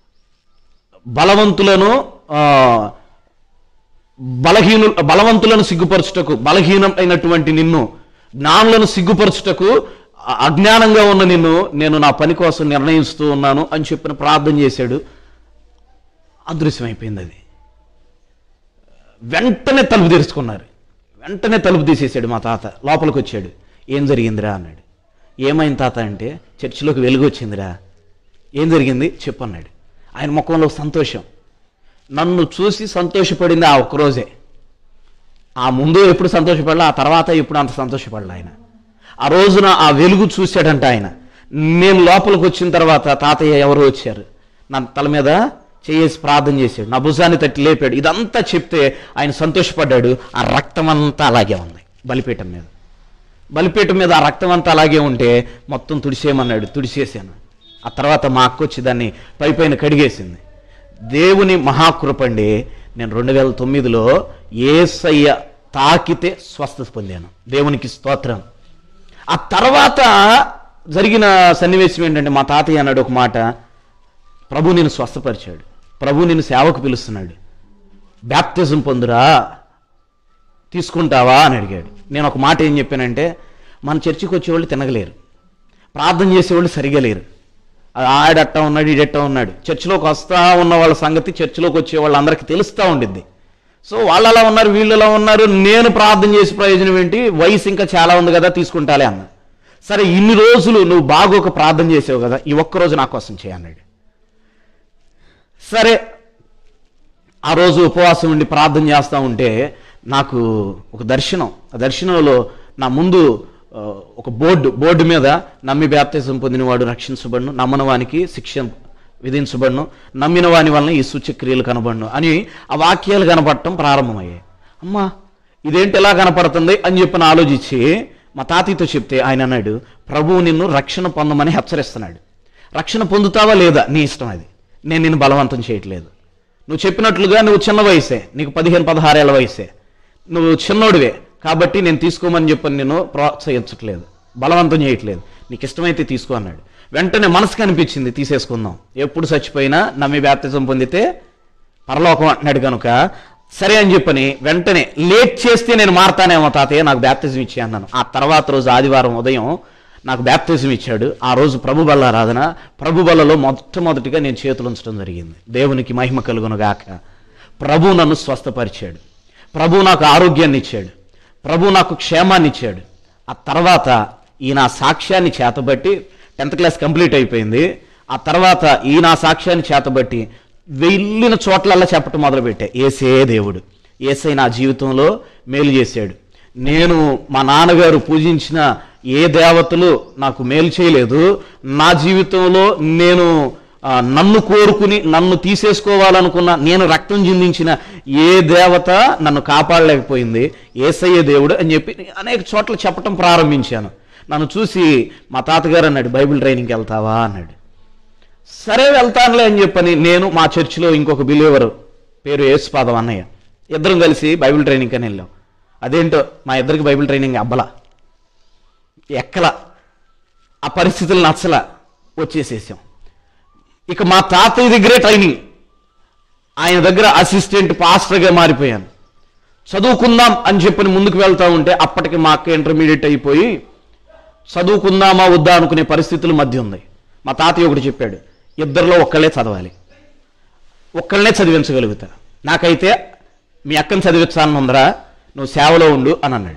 [SPEAKER 1] బలవంతులను ఆ, బలహీను బలవంతులను సిగ్గుపరచుటకు బలహీనమైనటువంటి నిన్ను జ్ఞానులను సిగ్గుపరచుటకు అ- అజ్ఞానంగా ఉన్న నిన్ను నేను నా పని కోసం నిర్ణయిస్తూ ఉన్నాను అని చెప్పిన ప్రార్థన చేశాడు అదృశ్యమైపోయింది అది వెంటనే తలుపు తెరుచుకున్నారు వెంటనే తలుపు తీసేసాడు మా తాత లోపలికి వచ్చాడు ఏం జరిగిందిరా అన్నాడు ఏమైంది తాత అంటే చర్చిలోకి వెలుగు వచ్చిందిరా ఏం జరిగింది చెప్పు అన్నాడు ఆయన ముఖంలో సంతోషం నన్ను చూసి సంతోషపడింది ఆ ఒక్కరోజే ఆ ముందు ఎప్పుడు సంతోషపడలే ఆ తర్వాత ఎప్పుడు అంత సంతోషపడలే ఆయన ఆ రోజున ఆ వెలుగు చూశాడంట ఆయన నేను లోపలికి వచ్చిన తర్వాత తాతయ్య ఎవరు వచ్చారు నా తల మీద చేసి ప్రార్థన చేశాడు నా భుజాన్ని తట్టి లేపాడు ఇదంతా చెప్తే ఆయన సంతోషపడ్డాడు ఆ రక్తం అంతా అలాగే ఉంది బలిపీఠం మీద బలిపీఠం మీద ఆ రక్తం అంతా అలాగే ఉంటే మొత్తం తుడిసేయమన్నాడు తుడిచేసాను ఆ తర్వాత మా అక్క వచ్చి దాన్ని పై పైన కడిగేసింది దేవుని మహాకృపండి నేను రెండు వేల తొమ్మిదిలో ఏసయ్య తాకితే స్వస్థత పొందాను దేవునికి స్తోత్రం ఆ తర్వాత జరిగిన సన్నివేశం ఏంటంటే మా తాతయ్య అన్నాడు ఒక మాట ప్రభు నేను స్వస్థపరిచాడు ప్రభు నేను సేవకు పిలుస్తున్నాడు బ్యాప్తిజం పొందురా తీసుకుంటావా అని అడిగాడు నేను ఒక మాట ఏం చెప్పానంటే మన చర్చికి వచ్చేవాళ్ళు తినగలేరు ప్రార్థన చేసేవాళ్ళు సరిగా లేరు ఆడట్ట ఉన్నాడు ఈడట్ట ఉన్నాడు చర్చిలోకి వస్తా ఉన్న వాళ్ళ సంగతి చర్చిలోకి వచ్చే వాళ్ళందరికీ తెలుస్తూ ఉండిద్ది సో వాళ్ళు అలా ఉన్నారు వీళ్ళు అలా ఉన్నారు నేను ప్రార్థన చేసే ప్రయోజనం ఏంటి వయసు ఇంకా చాలా ఉంది కదా తీసుకుంటాలే అన్న సరే ఇన్ని రోజులు నువ్వు బాగోక ప్రార్థన చేసావు కదా ఈ ఒక్క రోజు నా కోసం చేయన్నాడు సరే ఆ రోజు ఉపవాసం ఉండి ప్రార్థన చేస్తూ ఉంటే నాకు ఒక దర్శనం ఆ దర్శనంలో నా ముందు ఆ, ఒక బోర్డు బోర్డు మీద నమ్మి బ్యాప్తిజం పొందినవాడు రక్షించబడును నమ్మని వానికి శిక్ష విధించబడును నమ్మిన వాని వలన ఈ సూచ్యక్రియలు కనబడును అని ఆ వాక్యాలు కనపడటం ప్రారంభమయ్యాయి అమ్మా ఇదేంటి ఎలా కనపడుతుంది అని చెప్పి ఆలోచించి మా తాతయ్యతో చెప్తే ఆయన అన్నాడు ప్రభువు నిన్ను రక్షణ పొందమని హెచ్చరిస్తున్నాడు రక్షణ పొందుతావా లేదా నీ ఇష్టం అది నేను నిన్ను బలవంతం చేయట్లేదు నువ్వు చెప్పినట్లుగా నువ్వు చిన్న వయసే నీకు పదిహేను పదహారేళ్ల వయసే నువ్వు చిన్నోడివే కాబట్టి నేను తీసుకోమని చెప్పని నేను ప్రోత్సహించట్లేదు బలవంతం చేయట్లేదు నీకు ఇష్టమైతే తీసుకో అన్నాడు వెంటనే మనసుకు అనిపించింది తీసేసుకుందాం ఎప్పుడు చచ్చిపోయినా నమ్మి బ్యాప్తిజం పొందితే పరలోకం అంటున్నాడు కనుక సరే అని చెప్పని వెంటనే లేట్ చేస్తే నేను మారతానేమో తాతయ్య నాకు బ్యాప్తిజం ఇచ్చే అన్నాను ఆ తర్వాత రోజు ఆదివారం ఉదయం నాకు బ్యాప్తిజం ఇచ్చాడు ఆ రోజు ప్రభు బల్ల ఆరాధన ప్రభు బల్లలో మొట్టమొదటిగా నేను చేతులు ఉంచడం జరిగింది దేవునికి మహిమ కలుగును గాక ప్రభు నన్ను స్వస్థపరిచాడు ప్రభు నాకు ఆరోగ్యాన్ని ఇచ్చాడు ప్రభు నాకు క్షేమాన్ని ఇచ్చాడు ఆ తర్వాత ఈ నా సాక్ష్యాన్ని చేతబట్టి టెన్త్ క్లాస్ కంప్లీట్ అయిపోయింది ఆ తర్వాత ఈ నా సాక్ష్యాన్ని చేతబట్టి వెళ్ళిన చోట్లల్లా చెప్పటం మొదలుపెట్టా ఏసే దేవుడు ఏసై నా జీవితంలో మేలు చేశాడు నేను మా నాన్నగారు పూజించిన ఏ దేవతలు నాకు మేలు చేయలేదు నా జీవితంలో నేను ఆ, నన్ను కోరుకుని నన్ను తీసేసుకోవాలనుకున్న నేను రక్తం చిందించిన ఏ దేవత నన్ను కాపాడలేకపోయింది ఏసయ్య దేవుడు అని చెప్పి అనేక చోట్ల చెప్పటం ప్రారంభించాను నన్ను చూసి మా తాతగారు అన్నాడు బైబిల్ ట్రైనింగ్కి వెళ్తావా అన్నాడు సరే వెళ్తానులే అని చెప్పని నేను మా చర్చిలో ఇంకొక బిలీవరు పేరు యేసుపాదం అన్నయ్య ఇద్దరం కలిసి బైబిల్ ట్రైనింగ్ అని వెళ్ళాం అదేంటో మా ఇద్దరికి బైబిల్ ట్రైనింగ్ అబ్బలా ఎక్కల ఆ పరిస్థితులు నచ్చల వచ్చేసేసాం ఇక మా తాతయ్య దగ్గరే ట్రైనింగ్ ఆయన దగ్గర అసిస్టెంట్ పాస్టర్గా మారిపోయాను చదువుకుందాం అని చెప్పని ముందుకు వెళ్తా ఉంటే అప్పటికి మా అక్క ఇంటర్మీడియట్ అయిపోయి చదువుకుందామా వద్దా అనుకునే పరిస్థితులు మధ్య ఉంది మా తాతయ్య ఒకటి చెప్పాడు ఇద్దరిలో ఒక్కళ్ళే చదవాలి ఒక్కళ్ళనే చదివించగలుగుతా నాకైతే మీ అక్కని చదివించాలని ఉందరా నువ్వు సేవలో ఉండు అని అన్నాడు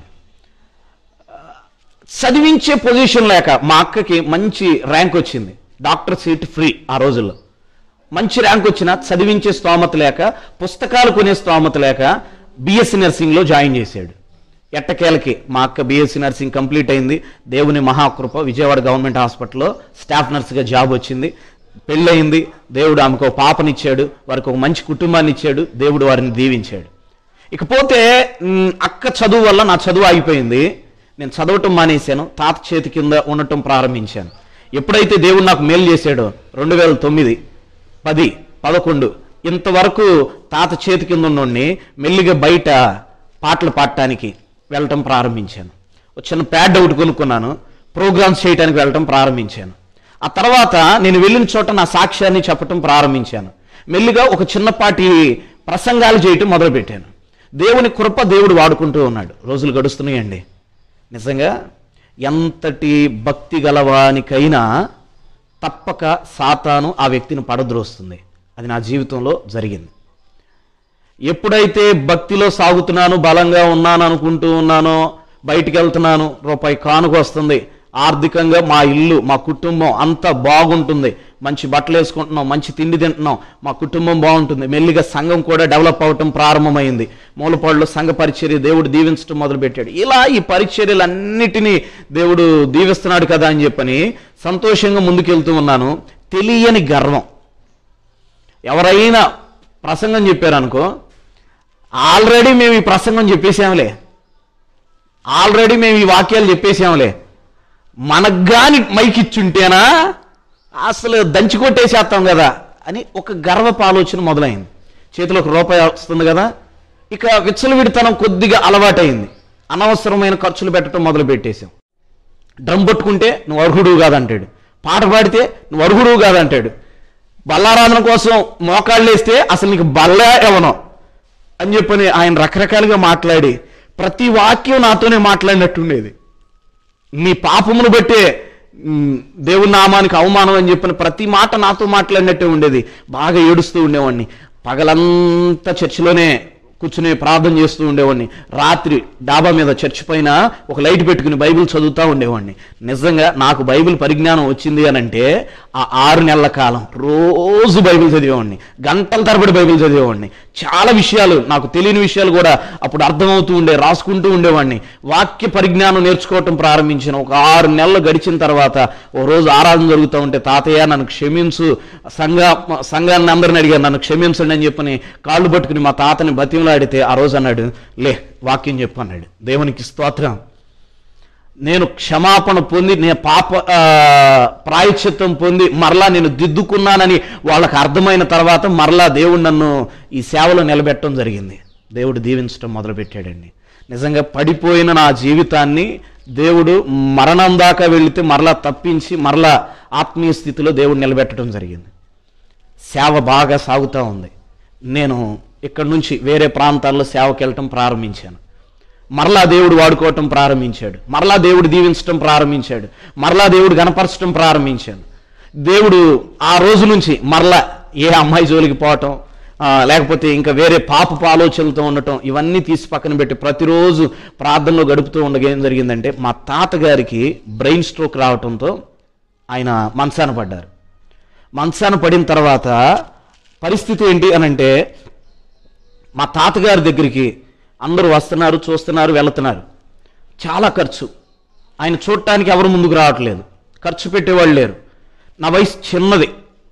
[SPEAKER 1] చదివించే పొజిషన్ లేక మా అక్కకి మంచి ర్యాంక్ వచ్చింది డాక్టర్ సీట్ ఫ్రీ ఆ రోజుల్లో మంచి ర్యాంక్ వచ్చినా చదివించే స్తోమత లేక పుస్తకాలు కొనే స్తోమత లేక బీఎస్సీ నర్సింగ్లో జాయిన్ చేశాడు ఎట్టకేలకి మా అక్క బీఎస్సీ నర్సింగ్ కంప్లీట్ అయింది దేవుని మహాకృప విజయవాడ గవర్నమెంట్ హాస్పిటల్లో స్టాఫ్ నర్స్గా జాబ్ వచ్చింది పెళ్ళయింది దేవుడు ఆమెకు ఒక పాపనిచ్చాడు వారికి ఒక మంచి కుటుంబాన్ని ఇచ్చాడు దేవుడు వారిని దీవించాడు ఇకపోతే మ్, అక్క చదువు వల్ల నా చదువు ఆగిపోయింది నేను చదవటం మానేశాను తాత చేతి కింద ఉండటం ప్రారంభించాను ఎప్పుడైతే దేవుడు నాకు మేలు చేశాడో రెండు వేల తొమ్మిది పది పదకొండు ఇంతవరకు తాత చేతి కింద ఉన్నోడిని మెల్లిగా బయట పాటలు పాడటానికి వెళ్ళటం ప్రారంభించాను ఒక చిన్న ప్యాడ్ ఒకటి కొనుక్కున్నాను ప్రోగ్రామ్స్ చేయడానికి వెళ్ళటం ప్రారంభించాను ఆ తర్వాత నేను వెళ్ళిన చోట నా సాక్ష్యాన్ని చెప్పటం ప్రారంభించాను మెల్లిగా ఒక చిన్నపాటి ప్రసంగాలు చేయటం మొదలుపెట్టాను దేవుని కృప దేవుడు వాడుకుంటూ ఉన్నాడు రోజులు గడుస్తున్నాయండి నిజంగా ఎంతటి భక్తి గలవానికైనా తప్పక సాతాను ఆ వ్యక్తిని పడద్రోస్తుంది అది నా జీవితంలో జరిగింది ఎప్పుడైతే భక్తిలో సాగుతున్నాను బలంగా ఉన్నాను అనుకుంటూ ఉన్నానో బయటికి వెళ్తున్నాను రూపాయి కానుక వస్తుంది ఆర్థికంగా మా ఇల్లు మా కుటుంబం అంతా బాగుంటుంది మంచి బట్టలు వేసుకుంటున్నాం మంచి తిండి తింటున్నాం మా కుటుంబం బాగుంటుంది మెల్లిగా సంఘం కూడా డెవలప్ అవటం ప్రారంభమైంది మూలపాడులో సంఘ పరిచర్య దేవుడు దీవించడం మొదలుపెట్టాడు ఇలా ఈ పరిచర్యలన్నిటినీ దేవుడు దీవిస్తున్నాడు కదా అని చెప్పని సంతోషంగా ముందుకెళ్తూ ఉన్నాను తెలియని గర్వం ఎవరైనా ప్రసంగం చెప్పారనుకో ఆల్రెడీ మేము ఈ ప్రసంగం చెప్పేసాంలే ఆల్రెడీ మేము ఈ వాక్యాలు చెప్పేసాంలే మనకు గాని మైక్ ఇచ్చుంటేనా అసలు దంచి కొట్టేసేస్తాం కదా అని ఒక గర్వపు ఆలోచన మొదలైంది చేతిలో ఒక రూపాయి వస్తుంది కదా ఇక విచ్చలవిడితనం కొద్దిగా అలవాటైంది అనవసరమైన ఖర్చులు పెట్టడం మొదలు పెట్టేశాం డ్రమ్ పట్టుకుంటే నువ్వు అర్హుడు కాదంటాడు పాట పాడితే నువ్వు అర్హుడు కాదంటాడు బల్లారాధన కోసం మోకాళ్ళు వేస్తే అసలు నీకు బల్లా ఎవనో అని చెప్పని ఆయన రకరకాలుగా మాట్లాడి ప్రతి వాక్యం నాతోనే మాట్లాడినట్టుండేది నీ పాపమును బట్టే మ్, దేవుని నామానికి అవమానం అని చెప్పిన ప్రతి మాట నాతో మాట్లాడినట్టే ఉండేది బాగా ఏడుస్తూ ఉండేవాడిని పగలంతా చర్చిలోనే కూర్చుని ప్రార్థన చేస్తూ ఉండేవాడిని రాత్రి డాబా మీద చర్చ్ పైన ఒక లైట్ పెట్టుకుని బైబిల్ చదువుతూ ఉండేవాడిని నిజంగా నాకు బైబిల్ పరిజ్ఞానం వచ్చింది అని అంటే ఆ ఆరు నెలల కాలం రోజు బైబిల్ చదివేవాడిని గంటల తరబడి బైబిల్ చదివేవాడిని చాలా విషయాలు నాకు తెలియని విషయాలు కూడా అప్పుడు అర్థమవుతూ ఉండే రాసుకుంటూ ఉండేవాడిని వాక్య పరిజ్ఞానం నేర్చుకోవటం ప్రారంభించిన ఒక ఆరు నెలలు గడిచిన తర్వాత ఓ రోజు ఆరాధన జరుగుతూ ఉంటే తాతయ్య నన్ను క్షమించు సంఘ సంఘాన్ని అందరిని అడిగాను నన్ను క్షమించండి అని చెప్పని కాళ్ళు పట్టుకుని మా తాతని బతిమలాడితే ఆ రోజు అన్నాడు లే వాక్యం చెప్పు అన్నాడు దేవునికి స్తోత్రం నేను క్షమాపణ పొంది నేను పాప ఆ, ప్రాయశ్చిత్తం పొంది మరలా నేను దిద్దుకున్నానని వాళ్ళకి అర్థమైన తర్వాత మరలా దేవుడు నన్ను ఈ సేవలో నిలబెట్టడం జరిగింది దేవుడు దీవించడం మొదలుపెట్టాడండి నిజంగా పడిపోయిన నా జీవితాన్ని దేవుడు మరణం దాకా వెళితే మరలా తప్పించి మరలా ఆత్మీయ స్థితిలో దేవుడు నిలబెట్టడం జరిగింది సేవ బాగా సాగుతూ ఉంది నేను ఇక్కడ నుంచి వేరే ప్రాంతాల్లో సేవకి వెళ్ళటం ప్రారంభించాను మరలా దేవుడు వాడుకోవటం ప్రారంభించాడు మరలా దేవుడు దీవించటం ప్రారంభించాడు మరలా దేవుడు గనపరచటం ప్రారంభించాడు దేవుడు ఆ రోజు నుంచి మరలా ఏ అమ్మాయి జోలికి పోవటం ఆ, లేకపోతే ఇంకా వేరే పాపపు ఆలోచనలతో ఉండటం ఇవన్నీ తీసి పక్కన పెట్టి ప్రతిరోజు ప్రార్థనలో గడుపుతూ ఉండగా ఏం జరిగిందంటే మా తాతగారికి బ్రెయిన్ స్ట్రోక్ రావటంతో ఆయన మంచాన పడ్డారు మంచాన పడిన తర్వాత పరిస్థితి ఏంటి అని అంటే మా తాతగారి దగ్గరికి అందరూ వస్తున్నారు చూస్తున్నారు వెళుతున్నారు చాలా ఖర్చు ఆయన చూడటానికి ఎవరు ముందుకు రావట్లేదు ఖర్చు పెట్టేవాళ్ళు లేరు నా వయసు చిన్నది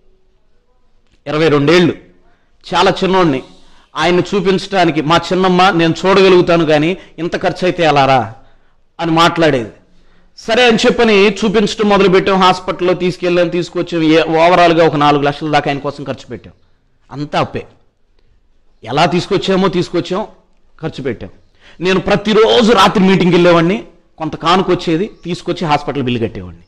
[SPEAKER 1] ఇరవై రెండేళ్ళు చాలా చిన్నోడిని ఆయన్ని చూపించడానికి మా చిన్నమ్మ నేను చూడగలుగుతాను కానీ ఇంత ఖర్చు అయితే ఎలారా అని మాట్లాడేది సరే అని చెప్పని చూపించడం మొదలుపెట్టాం హాస్పిటల్లో తీసుకెళ్ళాం తీసుకొచ్చాం ఏ ఓవరాల్గా ఒక నాలుగు లక్షల దాకా ఆయన కోసం ఖర్చు పెట్టాం అంతా అప్పే ఎలా తీసుకొచ్చామో తీసుకొచ్చాం ఖర్చు పెట్టాం నేను ప్రతిరోజు రాత్రి మీటింగ్కి వెళ్ళేవాడిని కొంత కానుక వచ్చేది తీసుకొచ్చి హాస్పిటల్ బిల్లు కట్టేవాడిని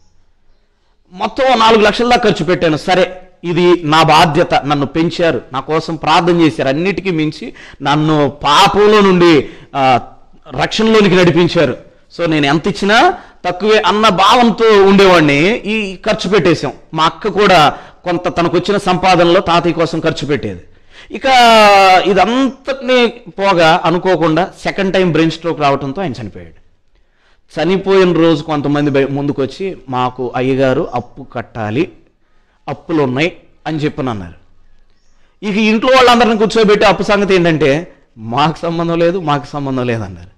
[SPEAKER 1] మొత్తం నాలుగు లక్షల దాకా ఖర్చు పెట్టాను సరే ఇది నా బాధ్యత నన్ను పెంచారు నా కోసం ప్రార్థన చేశారు అన్నిటికీ మించి నన్ను పాపంలో నుండి ఆ, రక్షణలోనికి నడిపించారు సో నేను ఎంత ఇచ్చినా తక్కువే అన్న భావంతో ఉండేవాడిని ఈ ఖర్చు పెట్టేశాం మా అక్క కూడా కొంత తనకు వచ్చిన సంపాదనలో తాతయ్య కోసం ఖర్చు పెట్టేది ఇక ఇదంతటినీ పోగా అనుకోకుండా సెకండ్ టైం బ్రెయిన్ స్ట్రోక్ రావడంతో ఆయన చనిపోయాడు చనిపోయిన రోజు కొంతమంది బయ- ముందుకు వచ్చి మాకు అయ్యగారు అప్పు కట్టాలి అప్పులు ఉన్నాయి అని చెప్పని అన్నారు ఇక ఇంట్లో వాళ్ళందరిని కూర్చోబెట్టి అప్పు సంగతి ఏంటంటే మాకు సంబంధం లేదు మాకు సంబంధం లేదన్నారు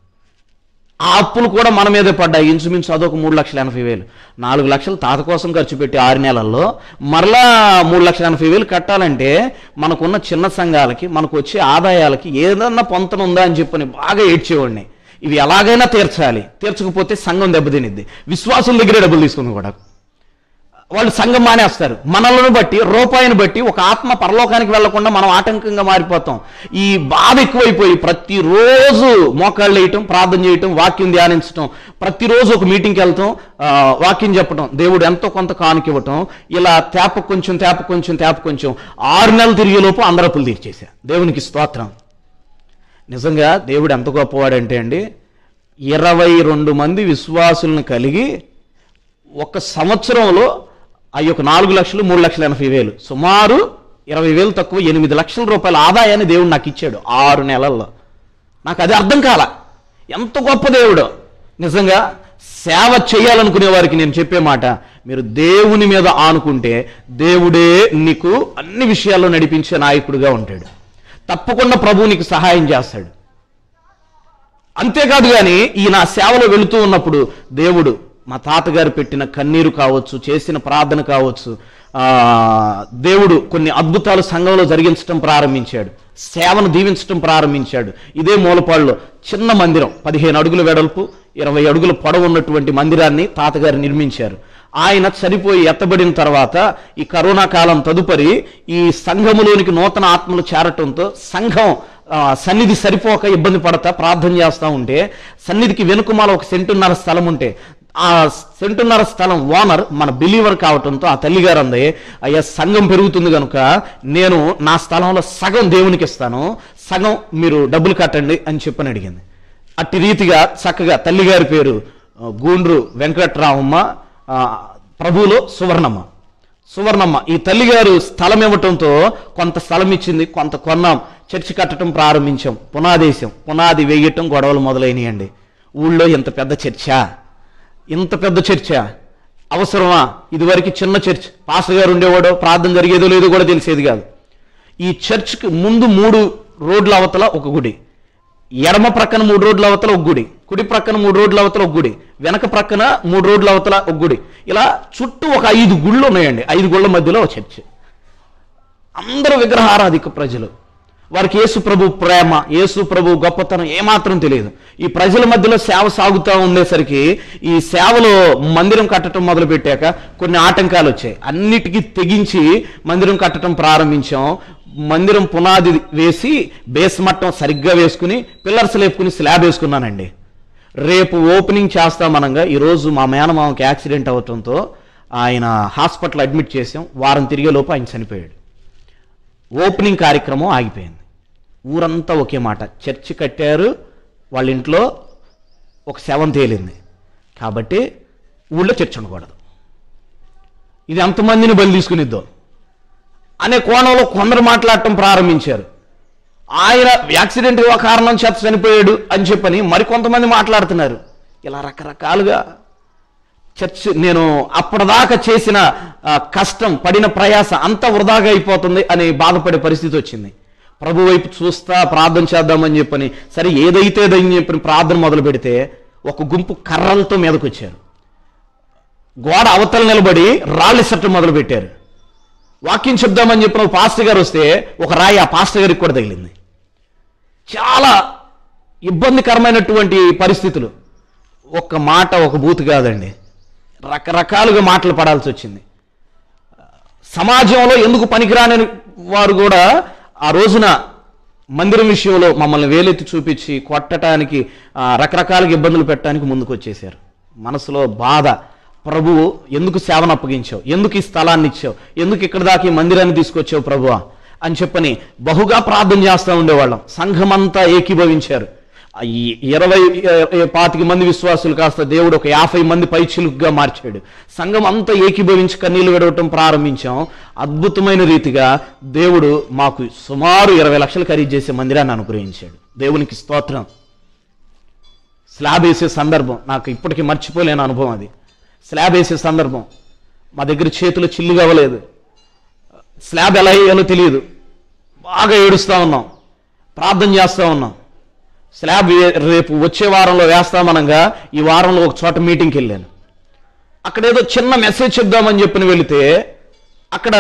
[SPEAKER 1] ఆ అప్పులు కూడా మన మీదే పడ్డాయి ఇంచుమించు అదొక మూడు లక్షల ఎనభై వేలు నాలుగు లక్షలు తాత కోసం ఖర్చు పెట్టి ఆరు నెలల్లో మరలా మూడు లక్షల ఎనభై వేలు కట్టాలంటే మనకున్న చిన్న సంఘాలకి మనకు వచ్చే ఆదాయాలకి ఏదన్నా పొంతన ఉందా అని చెప్పని బాగా ఏడ్చేవాడిని ఇవి ఎలాగైనా తీర్చాలి తీర్చకపోతే సంఘం దెబ్బతినిద్ది విశ్వాసుల దగ్గరే డబ్బులు తీసుకుంది కూడా వాళ్ళు సంఘం మానేస్తారు మనలను బట్టి రూపాయిని బట్టి ఒక ఆత్మ పరలోకానికి వెళ్లకుండా మనం ఆటంకంగా మారిపోతాం ఈ బాధ ఎక్కువైపోయి ప్రతిరోజు మోకాళ్ళు వేయటం ప్రార్థన చేయటం వాక్యం ధ్యానించటం ప్రతిరోజు ఒక మీటింగ్కి వెళ్తాం ఆ, వాక్యం చెప్పటం దేవుడు ఎంతో కొంత కానుకివ్వటం ఇలా తేప కొంచెం తేప కొంచెం తేప కొంచెం ఆరు నెలలు తిరిగేలోపు అందరూ అప్పులు తీర్చేశా దేవునికి స్తోత్రం నిజంగా దేవుడు ఎంత గొప్పవాడంటే అండి ఇరవై రెండు మంది విశ్వాసులను కలిగి ఒక సంవత్సరంలో ఆ యొక్క నాలుగు లక్షలు మూడు లక్షల ఎనభై వేలు సుమారు ఇరవై వేలు తక్కువ ఎనిమిది లక్షల రూపాయల ఆదాయాన్ని దేవుడు నాకు ఇచ్చాడు ఆరు నెలల్లో నాకు అది అర్థం కాల ఎంత గొప్ప దేవుడు నిజంగా సేవ చేయాలనుకునే వారికి నేను చెప్పే మాట మీరు దేవుని మీద ఆనుకుంటే దేవుడే నీకు అన్ని విషయాల్లో నడిపించే నాయకుడిగా ఉంటాడు తప్పకుండా ప్రభువు నీకు సహాయం చేస్తాడు అంతేకాదు కానీ ఈ నా సేవలో వెళుతూ ఉన్నప్పుడు దేవుడు మా తాతగారు పెట్టిన కన్నీరు కావచ్చు చేసిన ప్రార్థన కావచ్చు ఆ, దేవుడు కొన్ని అద్భుతాలు సంఘంలో జరిగించడం ప్రారంభించాడు సేవను దీవించడం ప్రారంభించాడు ఇదే మూలపాడులో చిన్న మందిరం పదిహేను అడుగుల వెడల్పు ఇరవై అడుగుల పొడవు ఉన్నటువంటి మందిరాన్ని తాతగారు నిర్మించారు ఆయన చనిపోయి ఎత్తబడిన తర్వాత ఈ కరోనా కాలం తదుపరి ఈ సంఘములోనికి నూతన ఆత్మలు చేరటంతో సంఘం ఆ, సన్నిధి సరిపోక ఇబ్బంది పడతా ప్రార్థన చేస్తూ ఉంటే సన్నిధికి వెనుకమాల ఒక సెంటున్నర స్థలం ఉంటే ఆ సెంటున్నర స్థలం ఓనర్ మన బిలీవర్ కావటంతో ఆ తల్లిగారు అంది అయ్యా సంఘం పెరుగుతుంది కనుక నేను నా స్థలంలో సగం దేవునికి ఇస్తాను సగం మీరు డబ్బులు కట్టండి అని చెప్పని అడిగింది అట్టి రీతిగా చక్కగా తల్లిగారి పేరు ఆ, గూండ్రు వెంకటరామమ్మ ఆ, ప్రభువులో సువర్ణమ్మ సువర్ణమ్మ ఈ తల్లిగారు స్థలం ఇవ్వటంతో కొంత స్థలం ఇచ్చింది కొంత కొన్నాం చర్చి కట్టడం ప్రారంభించాం పునాదేశం పునాది వేయటం గొడవలు మొదలైనయండి ఊళ్ళో ఇంత పెద్ద చర్చా ఇంత పెద్ద చర్చ అవసరమా ఇదివరకు చిన్న చర్చ్ పాస్టర్ గారు ఉండేవాడో ప్రార్థన జరిగేదో లేదో కూడా తెలిసేది కాదు ఈ చర్చ్కి ముందు మూడు రోడ్ల అవతల ఒక గుడి ఎడమ ప్రక్కన మూడు రోడ్ల అవతల ఒక గుడి కుడి ప్రక్కన మూడు రోడ్ల అవతల ఒక గుడి వెనక ప్రక్కన మూడు రోడ్ల అవతల ఒక గుడి ఇలా చుట్టూ ఒక ఐదు గుళ్ళు ఉన్నాయండి ఐదు గుళ్ళ మధ్యలో ఒక చర్చ్ అందరూ విగ్రహారాధిక ప్రజలు వారికి యేసు ప్రభు ప్రేమ యేసు ప్రభు గొప్పతనం ఏమాత్రం తెలియదు ఈ ప్రజల మధ్యలో సేవ సాగుతూ ఉండేసరికి ఈ సేవలో మందిరం కట్టడం మొదలు పెట్టాక కొన్ని ఆటంకాలు వచ్చాయి అన్నిటికీ తెగించి మందిరం కట్టడం ప్రారంభించాం మందిరం పునాది వేసి బేస్ మట్టం సరిగ్గా వేసుకుని పిల్లర్స్ లేపుకుని స్లాబ్ వేసుకున్నానండి రేపు ఓపెనింగ్ చేస్తామనగా ఈరోజు మా మేనమామకి యాక్సిడెంట్ అవటంతో ఆయన హాస్పిటల్ అడ్మిట్ చేసాం వారం తిరిగే లోపు ఆయన చనిపోయాడు ఓపెనింగ్ కార్యక్రమం ఆగిపోయింది ఊరంతా ఒకే మాట చర్చి కట్టారు వాళ్ళ ఇంట్లో ఒక శవం తేలింది కాబట్టి ఊళ్ళో చర్చ్ ఉండకూడదు ఇది ఎంతమందిని బలి తీసుకునిద్దో అనే కోణంలో కొందరు మాట్లాడటం ప్రారంభించారు ఆయన యాక్సిడెంట్ కారణం చేత చనిపోయాడు అని చెప్పని మరికొంతమంది మాట్లాడుతున్నారు ఇలా రకరకాలుగా చర్చ్ నేను అప్పటిదాకా చేసిన ఆ, కష్టం పడిన ప్రయాస అంతా వృధాగా అయిపోతుంది అని బాధపడే పరిస్థితి వచ్చింది ప్రభు వైపు చూస్తా ప్రార్థన చేద్దామని చెప్పని సరే ఏదైతే అని చెప్పని ప్రార్థన మొదలు పెడితే ఒక గుంపు కర్రలతో మీదకి వచ్చారు గోడ అవతల నిలబడి రాళ్ళు ఇసట్టం మొదలు పెట్టారు వాక్యం చెప్దామని చెప్పిన ఒక పాస్టర్ గారు వస్తే ఒక రాయి ఆ పాస్టర్ గారికి కూడా తగిలింది చాలా ఇబ్బందికరమైనటువంటి పరిస్థితులు ఒక్క మాట ఒక బూత్ కాదండి రకరకాలుగా మాటలు పడాల్సి వచ్చింది సమాజంలో ఎందుకు పనికిరాని వారు కూడా ఆ రోజున మందిరం విషయంలో మమ్మల్ని వేలెత్తి చూపించి కొట్టడానికి ఆ, రకరకాలుగా ఇబ్బందులు పెట్టడానికి ముందుకు వచ్చేసారు మనసులో బాధ ప్రభువు ఎందుకు సేవను అప్పగించావు ఎందుకు ఈ స్థలాన్ని ఇచ్చావు ఎందుకు ఇక్కడ దాకా ఈ మందిరాన్ని తీసుకొచ్చావు ప్రభువా అని చెప్పని బహుగా ప్రార్థన చేస్తూ ఉండేవాళ్ళం సంఘమంతా ఏకీభవించారు ఆ ఈ ఇరవై ఇరవై పాతిక మంది విశ్వాసులు కాస్త దేవుడు ఒక యాభై మంది పైచిలుకుగా మార్చాడు సంఘం అంతా ఏకీభవించి కన్నీళ్లు విడవటం ప్రారంభించాం అద్భుతమైన రీతిగా దేవుడు మాకు సుమారు ఇరవై లక్షలు ఖరీదు చేసే మందిరాన్ని అనుగ్రహించాడు దేవునికి స్తోత్రం స్లాబ్ వేసే సందర్భం నాకు ఇప్పటికీ మర్చిపోలేని అనుభవం అది స్లాబ్ వేసే సందర్భం మా దగ్గర చేతులు చిల్లుగా అవ్వలేదు స్లాబ్ ఎలా వేయాలో తెలియదు బాగా ఏడుస్తూ ఉన్నాం ప్రార్థన చేస్తూ ఉన్నాం స్లాబ్ వే- రేపు వచ్చే వారంలో వేస్తామనగా ఈ వారంలో ఒక చోట మీటింగ్కి వెళ్ళాను అక్కడ ఏదో చిన్న మెసేజ్ చెప్దామని చెప్పిన వెళితే అక్కడ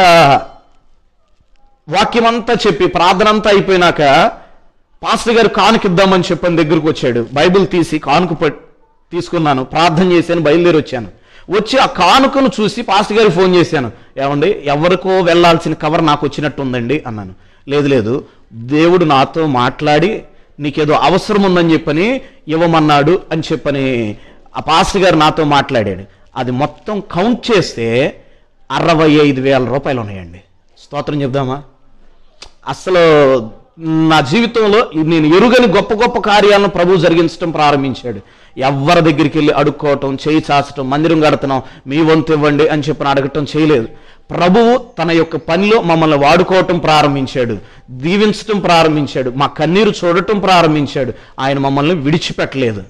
[SPEAKER 1] వాక్యం అంతా చెప్పి ప్రార్థన అంతా అయిపోయినాక పాస్టర్ గారు కానుకిద్దామని చెప్పని దగ్గరకు వచ్చాడు బైబిల్ తీసి కానుక పట్- తీసుకున్నాను ప్రార్థన చేశాను బయలుదేరి వచ్చాను వచ్చి ఆ కానుకను చూసి పాస్టర్ గారికి ఫోన్ చేశాను ఏమండి ఎవరికో వెళ్ళాల్సిన కవర్ నాకు వచ్చినట్టు ఉందండి అన్నాను లేదు లేదు దేవుడు నాతో మాట్లాడి నీకేదో అవసరం ఉందని చెప్పని ఇవ్వమన్నాడు అని చెప్పని ఆ పాస్టర్ గారు నాతో మాట్లాడాడు అది మొత్తం కౌంట్ చేస్తే అరవై ఐదు వేల రూపాయలు ఉన్నాయండి స్తోత్రం చెప్దామా అసలు నా జీవితంలో నేను ఎరుగని గొప్ప గొప్ప కార్యాలను ప్రభు జరిగించడం ప్రారంభించాడు ఎవరి దగ్గరికి వెళ్ళి అడుక్కోవటం చేయి చాచటం మందిరం కడుతున్నాం మీ వంతు ఇవ్వండి అని చెప్పి అడగటం చేయలేదు ప్రభువు తన యొక్క పనిలో మమ్మల్ని వాడుకోవటం ప్రారంభించాడు దీవించటం ప్రారంభించాడు మా కన్నీరు చూడటం ప్రారంభించాడు ఆయన మమ్మల్ని విడిచిపెట్టలేదు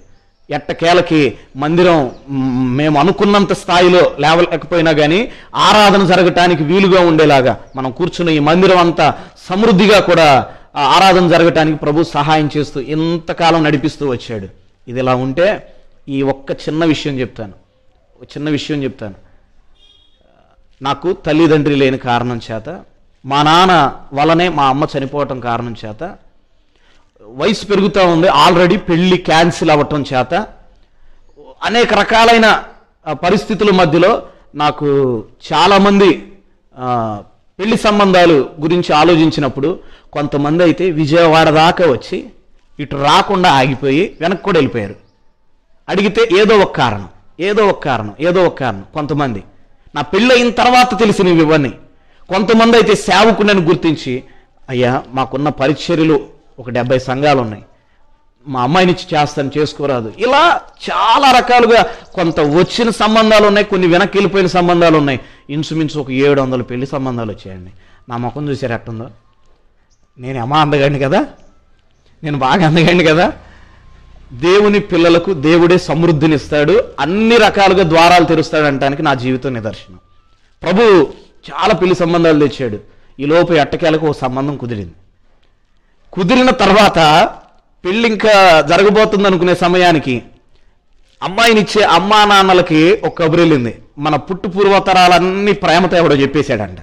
[SPEAKER 1] ఎట్టకేలకి మందిరం మ్, మేము అనుకున్నంత స్థాయిలో లేవలేకపోయినా కానీ ఆరాధన జరగటానికి వీలుగా ఉండేలాగా మనం కూర్చున్న ఈ మందిరం అంతా సమృద్ధిగా కూడా ఆ ఆరాధన జరగటానికి ప్రభు సహాయం చేస్తూ ఇంతకాలం నడిపిస్తూ వచ్చాడు ఇది ఇలా ఉంటే ఈ ఒక్క చిన్న విషయం చెప్తాను ఒక చిన్న విషయం చెప్తాను నాకు తల్లిదండ్రి లేని కారణం చేత మా నాన్న వలనే మా అమ్మ చనిపోవటం కారణం చేత వయసు పెరుగుతూ ఉంది ఆల్రెడీ పెళ్లి క్యాన్సిల్ అవ్వటం చేత అనేక రకాలైన ఆ, పరిస్థితుల మధ్యలో నాకు చాలామంది ఆ, పెళ్లి సంబంధాలు గురించి ఆలోచించినప్పుడు కొంతమంది అయితే విజయవాడ దాకా వచ్చి ఇటు రాకుండా ఆగిపోయి వెనక్కి కూడా వెళ్ళిపోయారు అడిగితే ఏదో ఒక కారణం ఏదో ఒక కారణం ఏదో ఒక కారణం కొంతమంది నా పెళ్ళి అయిన తర్వాత తెలిసినవి ఇవన్నీ కొంతమంది అయితే సేవకుడని గుర్తించి అయ్యా మాకున్న పరిచర్యలు ఒక డెబ్బై సంఘాలు ఉన్నాయి మా అమ్మాయిని ఇచ్చి చేస్తాను చేసుకోరాదు ఇలా చాలా రకాలుగా కొంత వచ్చిన సంబంధాలు ఉన్నాయి కొన్ని వెనక్కి వెళ్ళిపోయిన సంబంధాలు ఉన్నాయి ఇంచుమించు ఒక ఏడు వందల పెళ్లి సంబంధాలు వచ్చాయండి నా ముఖం చూసారు ఎట్టుందో నేను అమ్మ అందగాడిని కదా నేను బాగా అందగాడిని కదా దేవుని పిల్లలకు దేవుడే సమృద్ధినిస్తాడు అన్ని రకాలుగా ద్వారాలు తెరుస్తాడు అనడానికి నా జీవితం నిదర్శనం ప్రభు చాలా పెళ్లి సంబంధాలు తెచ్చాడు ఈ లోపు ఎట్టకేలకు ఒక సంబంధం కుదిరింది కుదిరిన తర్వాత పెళ్ళి ఇంకా జరగబోతుంది అనుకునే సమయానికి అమ్మాయినిచ్చే అమ్మా నాన్నలకి ఒక కబురు వెళ్ళింది మన పుట్టు పూర్వతరాలన్నీ ప్రేమతో ఎవడో చెప్పేశాడంట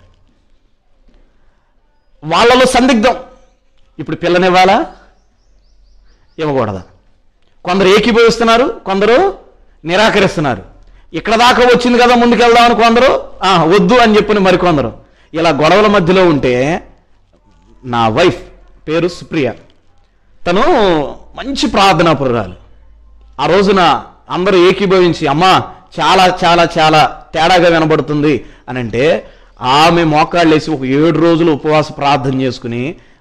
[SPEAKER 1] వాళ్ళలో సందిగ్ధం ఇప్పుడు పిల్లనివ్వాలా ఇవ్వకూడదా కొందరు ఏకీభవిస్తున్నారు కొందరు నిరాకరిస్తున్నారు ఇక్కడ దాకా వచ్చింది కదా ముందుకెళ్దామని కొందరు "ఆ, వద్దు అని చెప్పని మరికొందరు ఇలా గొడవల మధ్యలో ఉంటే నా వైఫ్ పేరు సుప్రియ తను మంచి ప్రార్థనాపురాలు ఆ రోజున అందరూ ఏకీభవించి అమ్మా చాలా చాలా చాలా తేడాగా వినబడుతుంది అని అంటే ఆమె మోకాళ్ళు వేసి ఒక ఏడు రోజులు ఉపవాస ప్రార్థన చేసుకుని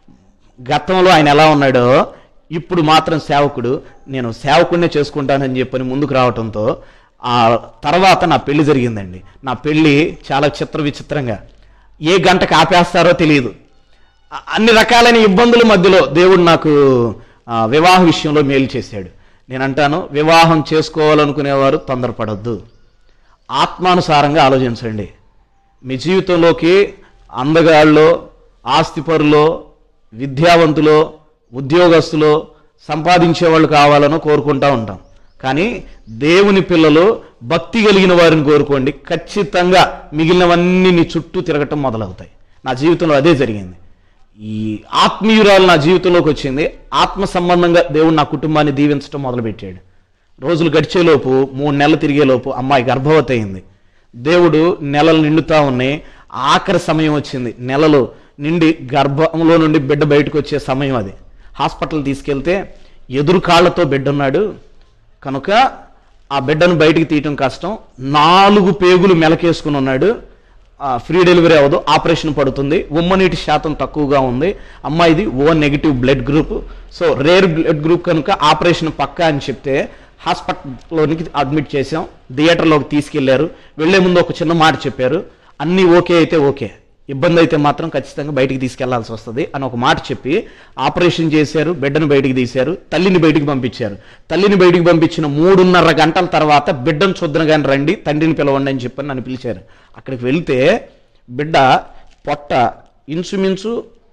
[SPEAKER 1] గతంలో ఆయన ఎలా ఉన్నాడో ఇప్పుడు మాత్రం సేవకుడు నేను సేవకుడినే చేసుకుంటానని చెప్పని ముందుకు రావటంతో ఆ తర్వాత నా పెళ్లి జరిగిందండి నా పెళ్లి చాలా చిత్ర విచిత్రంగా ఏ గంటకు ఆపేస్తారో తెలియదు అ- అన్ని రకాలైన ఇబ్బందుల మధ్యలో దేవుడు నాకు ఆ, వివాహ విషయంలో మేలు చేశాడు నేను అంటాను వివాహం చేసుకోవాలనుకునేవారు తొందరపడొద్దు ఆత్మానుసారంగా ఆలోచించండి మీ జీవితంలోకి అందగాళ్ళలో ఆస్తిపరులో విద్యావంతులో ఉద్యోగస్తులో సంపాదించే వాళ్ళు కావాలని కోరుకుంటా ఉంటాం కానీ దేవుని పిల్లలు భక్తి కలిగిన వారిని కోరుకోండి ఖచ్చితంగా మిగిలినవన్నీ నీ చుట్టూ తిరగటం మొదలవుతాయి నా జీవితంలో అదే జరిగింది ఈ ఆత్మీయురాలు నా జీవితంలోకి వచ్చింది ఆత్మ సంబంధంగా దేవుడు నా కుటుంబాన్ని దీవించడం మొదలుపెట్టాడు రోజులు గడిచేలోపు మూడు నెలలు తిరిగేలోపు అమ్మాయి గర్భవతి అయింది దేవుడు నెలలు నిండుతా ఉన్నాయి ఆఖరి సమయం వచ్చింది నెలలు నిండి గర్భంలో నుండి బిడ్డ బయటకు వచ్చే సమయం అది హాస్పిటల్ తీసుకెళ్తే ఎదురు కాళ్ళతో బిడ్డ ఉన్నాడు కనుక ఆ బిడ్డను బయటికి తీయటం కష్టం నాలుగు పేగులు మెలకేసుకుని ఉన్నాడు ఆ, ఫ్రీ డెలివరీ అవ్వదు ఆపరేషన్ పడుతుంది ఉమ్మనీటి శాతం తక్కువగా ఉంది అమ్మాయిది O negative blood group so rare blood group కనుక ఆపరేషన్ పక్కా అని చెప్తే హాస్పిటల్లోనికి అడ్మిట్ చేసాం థియేటర్లోకి తీసుకెళ్లారు వెళ్లే ముందు ఒక చిన్న మాట చెప్పారు అన్నీ ఓకే అయితే ఓకే ఇబ్బంది అయితే మాత్రం ఖచ్చితంగా బయటికి తీసుకెళ్లాల్సి వస్తుంది అని ఒక మాట చెప్పి ఆపరేషన్ చేశారు బిడ్డను బయటికి తీశారు తల్లిని బయటికి పంపించారు తల్లిని బయటికి పంపించిన మూడున్నర గంటల తర్వాత బిడ్డను చూద్దనగాని రండి తండ్రిని పిలవండి అని చెప్పని నన్ను పిలిచారు అక్కడికి వెళ్తే బిడ్డ పొట్ట ఇంచుమించు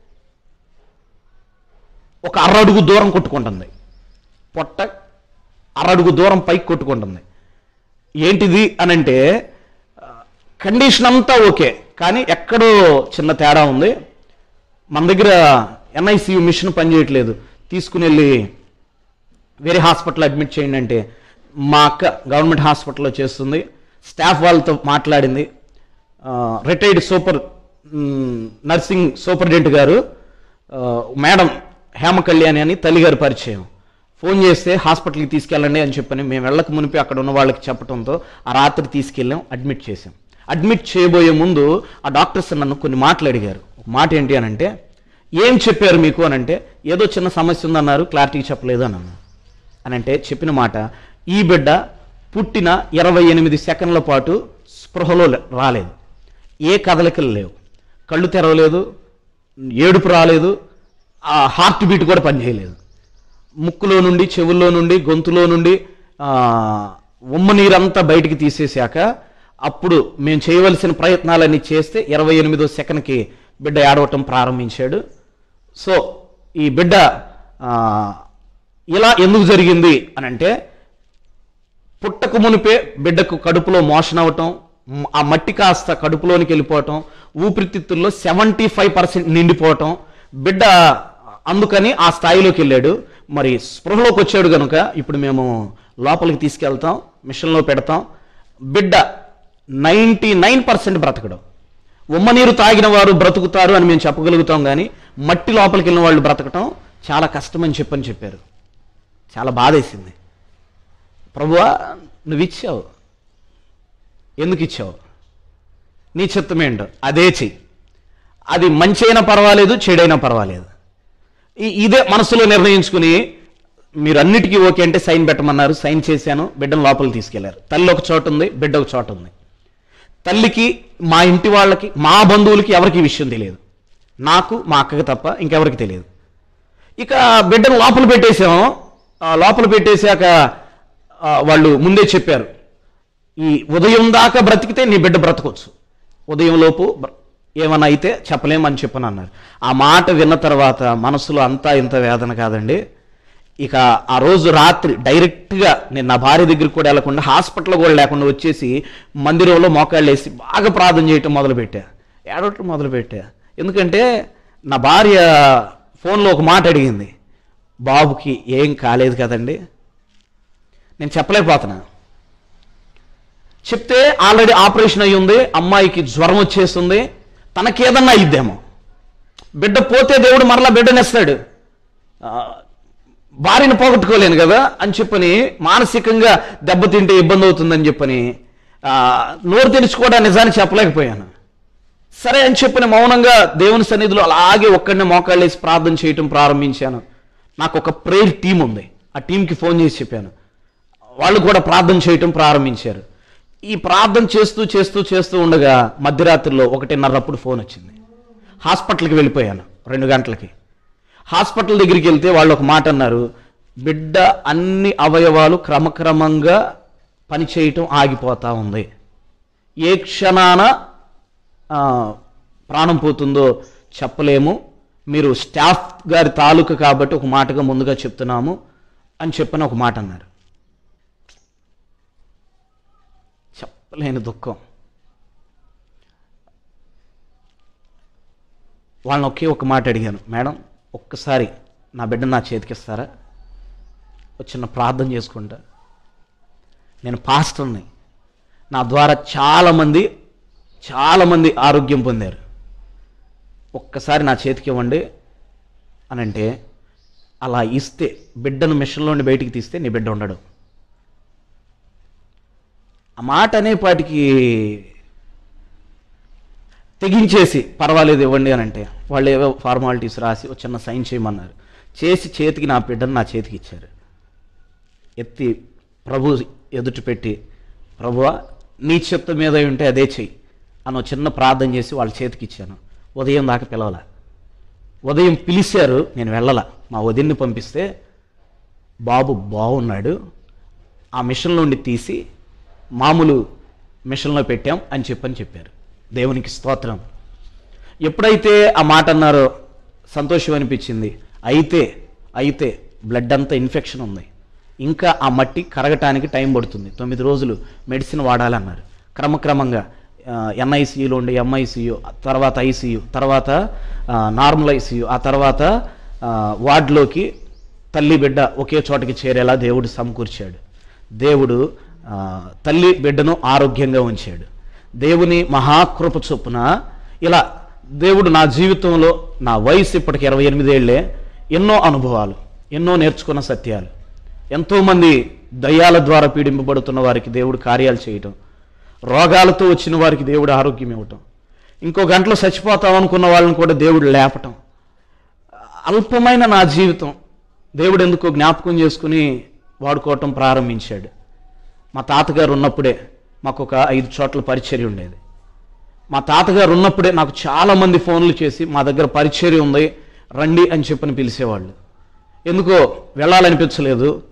[SPEAKER 1] ఒక అరడుగు దూరం కొట్టుకుంటుంది పొట్ట అరడుగు దూరం పైకి కొట్టుకుంటుంది ఏంటిది అని అంటే కండిషన్ అంతా ఓకే కానీ ఎక్కడో చిన్న తేడా ఉంది మన దగ్గర ఎన్ఐసియు మిషన్ పనిచేయట్లేదు తీసుకుని వెళ్ళి వేరే హాస్పిటల్ అడ్మిట్ చేయండి అంటే మా అక్క గవర్నమెంట్ హాస్పిటల్లో చేస్తుంది స్టాఫ్ వాళ్ళతో మాట్లాడింది retired super hmm, nursing superintendent గారు ఆ, మేడం హేమ కళ్యాణి అని తల్లిగారి పరిచయం ఫోన్ చేస్తే హాస్పిటల్కి తీసుకెళ్ళండి అని చెప్పని మేము వెళ్ళక మునిపి అక్కడ ఉన్న వాళ్ళకి చెప్పడంతో ఆ రాత్రి తీసుకెళ్ళాం అడ్మిట్ చేసాం అడ్మిట్ చేయబోయే ముందు ఆ డాక్టర్స్ నన్ను కొన్ని మాటలు అడిగారు ఒక మాట ఏంటి అని అంటే ఏం చెప్పారు మీకు అని అంటే ఏదో చిన్న సమస్య ఉందన్నారు క్లారిటీ చెప్పలేదు అని అన్నాను అని అంటే చెప్పిన మాట ఈ బిడ్డ పుట్టిన ఇరవై ఎనిమిది సెకండ్ల పాటు స్పృహలో లే- రాలేదు ఏ కదలికలు లేవు కళ్ళు తెరవలేదు ఏడుపు రాలేదు ఆ హార్ట్ బీట్ కూడా పనిచేయలేదు ముక్కులో నుండి చెవుల్లో నుండి గొంతులో నుండి ఆ, ఉమ్మ నీరంతా బయటికి తీసేశాక అప్పుడు మేము చేయవలసిన ప్రయత్నాలన్నీ చేస్తే ఇరవై ఎనిమిదో సెకండ్కి బిడ్డ ఏడవటం ప్రారంభించాడు సో ఈ బిడ్డ ఆ, ఇలా ఎందుకు జరిగింది అని అంటే పుట్టకు మునిపే బిడ్డకు కడుపులో మోషన్ అవటం మ్, ఆ మట్టి కాస్త కడుపులోనికి వెళ్ళిపోవటం ఊపిరితిత్తుల్లో సెవెంటీ ఫైవ్ పర్సెంట్ నిండిపోవటం బిడ్డ అందుకని ఆ స్థాయిలోకి వెళ్ళాడు మరి స్పృహలోకి వచ్చాడు కనుక ఇప్పుడు మేము లోపలికి తీసుకెళ్తాం మిషన్లో పెడతాం బిడ్డ నైంటీ నైన్ పర్సెంట్ బ్రతకడం ఉమ్మ నీరు తాగిన వారు బ్రతుకుతారు అని మేము చెప్పగలుగుతాం కానీ మట్టి లోపలికి వెళ్ళిన వాళ్ళు బ్రతకటం చాలా కష్టమని చెప్పని చెప్పారు చాలా బాధేసింది ప్రభువా నువ్వు ఇచ్చావు ఎందుకు ఇచ్చావు నీ చిత్తమేంటో అదే చెయ్యి అది మంచి అయినా పర్వాలేదు చెడైనా పర్వాలేదు ఈ- ఇదే మనసులో నిర్ణయించుకుని మీరు అన్నిటికీ ఓకే అంటే సైన్ పెట్టమన్నారు సైన్ చేశాను బిడ్డను లోపలికి తీసుకెళ్లారు తల్లి ఒక చోట ఉంది బిడ్డ ఒక చోట ఉంది తల్లికి మా ఇంటి వాళ్ళకి మా బంధువులకి ఎవరికి ఈ విషయం తెలియదు నాకు మా అక్కకి తప్ప ఇంకెవరికి తెలియదు ఇక బిడ్డను లోపల పెట్టేసాం ఆ, లోపల పెట్టేశాక ఆ, వాళ్ళు ముందే చెప్పారు ఈ ఉదయం దాకా బ్రతికితే నీ బిడ్డ బ్రతకొచ్చు ఉదయం లోపు బ్ర- ఏమన్నా అయితే చెప్పలేమని చెప్పని అన్నారు ఆ మాట విన్న తర్వాత మనసులో అంతా ఇంత వేదన కాదండి ఇక ఆ రోజు రాత్రి డైరెక్ట్గా నేను నా భార్య దగ్గరికి కూడా వెళ్లకుండా హాస్పిటల్ కూడా లేకుండా వచ్చేసి మందిరంలో మోకాళ్ళు వేసి బాగా ప్రార్థన చేయటం మొదలుపెట్టా ఏడవటం మొదలుపెట్టా ఎందుకంటే నా భార్య ఫోన్లో ఒక మాట అడిగింది బాబుకి ఏం కాలేదు కదండి నేను చెప్పలేకపోతున్నా చెప్తే ఆల్రెడీ ఆపరేషన్ అయ్యి ఉంది అమ్మాయికి జ్వరం వచ్చేస్తుంది తనకేదన్నా అయిద్దేమో బిడ్డ పోతే దేవుడు మరలా బిడ్డనిస్తాడు ఆ, భార్యను పోగొట్టుకోలేను కదా అని చెప్పని మానసికంగా దెబ్బతింటే ఇబ్బంది అవుతుందని చెప్పని ఆ, నోరు తెరుచుకోవడా నిజాన్ని చెప్పలేకపోయాను సరే అని చెప్పిన మౌనంగా దేవుని సన్నిధిలో అలాగే ఒక్కడిని మోకాళ్ళేసి ప్రార్థన చేయటం ప్రారంభించాను నాకు ఒక ప్రేయర్ టీం ఉంది ఆ టీంకి ఫోన్ చేసి చెప్పాను వాళ్ళు కూడా ప్రార్థన చేయటం ప్రారంభించారు ఈ ప్రార్థన చేస్తూ చేస్తూ చేస్తూ ఉండగా మధ్యరాత్రిలో ఒకటిన్నరప్పుడు ఫోన్ వచ్చింది హాస్పిటల్కి వెళ్ళిపోయాను రెండు గంటలకి హాస్పిటల్ దగ్గరికి వెళ్తే వాళ్ళు ఒక మాట అన్నారు బిడ్డ అన్ని అవయవాలు క్రమక్రమంగా పనిచేయటం ఆగిపోతా ఉంది ఏ క్షణాన ఆ, ప్రాణం పోతుందో చెప్పలేము మీరు స్టాఫ్ గారి తాలూకు కాబట్టి ఒక మాటగా ముందుగా చెప్తున్నాము అని చెప్పని ఒక మాట అన్నారు చెప్పలేని దుఃఖం వాళ్ళని ఒకే ఒక మాట అడిగాను మేడం ఒక్కసారి నా బిడ్డ నా చేతికిస్తారా ఒక చిన్న ప్రార్థన చేసుకుంటా నేను పాస్టర్ని నా ద్వారా చాలామంది చాలామంది ఆరోగ్యం పొందారు ఒక్కసారి నా చేతికి ఇవ్వండి అని అంటే అలా ఇస్తే బిడ్డను మిషన్లోని బయటికి తీస్తే నీ బిడ్డ ఉండడు ఆ మాట అనేపాటికి తెగించేసి పర్వాలేదు ఇవ్వండి అని అంటే వాళ్ళు ఏవో ఫార్మాలిటీస్ రాసి ఒక చిన్న సైన్ చేయమన్నారు చేసి చేతికి నా బిడ్డను నా చేతికి ఇచ్చారు ఎత్తి ప్రభు ఎదుట పెట్టి ప్రభువా నీ చిత్త మీద ఉంటే అదే చెయ్యి అని ఒక చిన్న ప్రార్థన చేసి వాళ్ళ చేతికి ఇచ్చాను ఉదయం దాకా పిలవల ఉదయం పిలిచారు నేను వెళ్ళల మా వదిన్ని పంపిస్తే బాబు బాగున్నాడు ఆ మిషన్లో నుండి తీసి మామూలు మిషన్లో పెట్టాం అని చెప్పని చెప్పారు దేవునికి స్తోత్రం ఎప్పుడైతే ఆ మాట అన్నారో సంతోషం అనిపించింది అయితే అయితే బ్లడ్ అంతా ఇన్ఫెక్షన్ ఉంది ఇంకా ఆ మట్టి కరగటానికి టైం పడుతుంది తొమ్మిది రోజులు మెడిసిన్ వాడాలన్నారు క్రమక్రమంగా ఎన్ఐసియులో ఉండే ఎంఐసియు తర్వాత ఐసియు తర్వాత ఆ, నార్మల్ ఐసియు ఆ తర్వాత ఆ, వార్డులోకి తల్లి బిడ్డ ఒకే చోటకి చేరేలా దేవుడు సమకూర్చాడు దేవుడు ఆ, తల్లి బిడ్డను ఆరోగ్యంగా ఉంచాడు దేవుని మహాకృప చొప్పున ఇలా దేవుడు నా జీవితంలో నా వయసు ఇప్పటికి ఇరవై ఎనిమిదేళ్లే ఎన్నో అనుభవాలు ఎన్నో నేర్చుకున్న సత్యాలు ఎంతోమంది దయ్యాల ద్వారా పీడింపబడుతున్న వారికి దేవుడు కార్యాలు చేయటం రోగాలతో వచ్చిన వారికి దేవుడు ఆరోగ్యం ఇవ్వటం ఇంకో గంటలో చచ్చిపోతాం అనుకున్న వాళ్ళని కూడా దేవుడు లేపటం అల్పమైన నా జీవితం దేవుడు ఎందుకో జ్ఞాపకం చేసుకుని వాడుకోవటం ప్రారంభించాడు మా తాతగారు ఉన్నప్పుడే మాకు ఒక ఐదు చోట్ల పరిచర్య ఉండేది మా తాతగారు ఉన్నప్పుడే నాకు చాలామంది ఫోన్లు చేసి మా దగ్గర పరిచర్య ఉంది రండి అని చెప్పని పిలిచేవాళ్ళు ఎందుకో వెళ్ళాలనిపించలేదు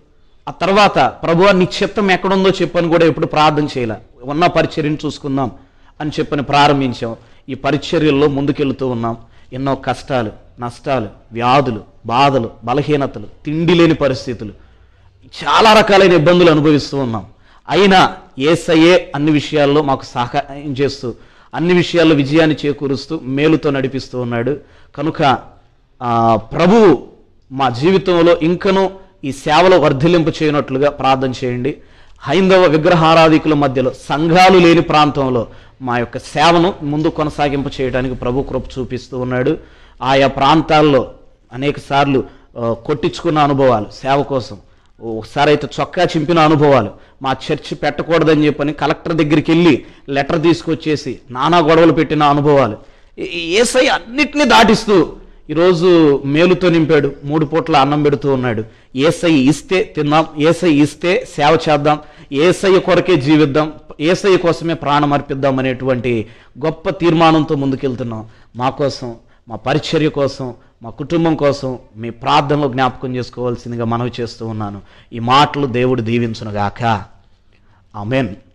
[SPEAKER 1] ఆ తర్వాత ప్రభు నీ చిత్తం ఎక్కడుందో చెప్పని కూడా ఎప్పుడు ప్రార్థన చేయలే ఉన్న పరిచర్యను చూసుకుందాం అని చెప్పని ప్రారంభించాం ఈ పరిచర్యల్లో ముందుకెళ్తూ ఉన్నాం ఎన్నో కష్టాలు నష్టాలు వ్యాధులు బాధలు బలహీనతలు తిండి లేని పరిస్థితులు చాలా రకాలైన ఇబ్బందులు అనుభవిస్తూ ఉన్నాం అయినా ఏసయ్యే అన్ని విషయాల్లో మాకు సహాయం చేస్తూ అన్ని విషయాల్లో విజయాన్ని చేకూరుస్తూ మేలుతో నడిపిస్తూ ఉన్నాడు కనుక ఆ, ప్రభువు మా జీవితంలో ఇంకనూ ఈ సేవలో వర్ధిల్లింపు చేయనట్లుగా ప్రార్థన చేయండి హైందవ విగ్రహారాధికుల మధ్యలో సంఘాలు లేని ప్రాంతంలో మా యొక్క సేవను ముందు కొనసాగింపు చేయడానికి ప్రభు కృప చూపిస్తూ ఉన్నాడు ఆయా ప్రాంతాల్లో అనేక సార్లు కొట్టించుకున్న అనుభవాలు సేవ కోసం ఒకసారి అయితే చొక్కా చింపిన అనుభవాలు మా చర్చి పెట్టకూడదని చెప్పని కలెక్టర్ దగ్గరికి వెళ్ళి లెటర్ తీసుకొచ్చేసి నానా గొడవలు పెట్టిన అనుభవాలు ఈ- ఈ ఏసై అన్నిటినీ దాటిస్తూ ఈరోజు మేలుతో నింపాడు మూడు పూట్ల అన్నం పెడుతూ ఉన్నాడు ఏసై ఇస్తే తిందాం ఏసై ఇస్తే సేవ చేద్దాం ఏసై కొరకే జీవిద్దాం ఏసై కోసమే ప్రాణం అర్పిద్దాం అనేటువంటి గొప్ప తీర్మానంతో ముందుకెళ్తున్నాం మా కోసం మా పరిచర్య కోసం మా కుటుంబం కోసం మీ ప్రార్థనలో జ్ఞాపకం చేసుకోవాల్సిందిగా మనవి చేస్తూ ఉన్నాను ఈ మాటలు దేవుడు దీవించునుగాక ఆమెన్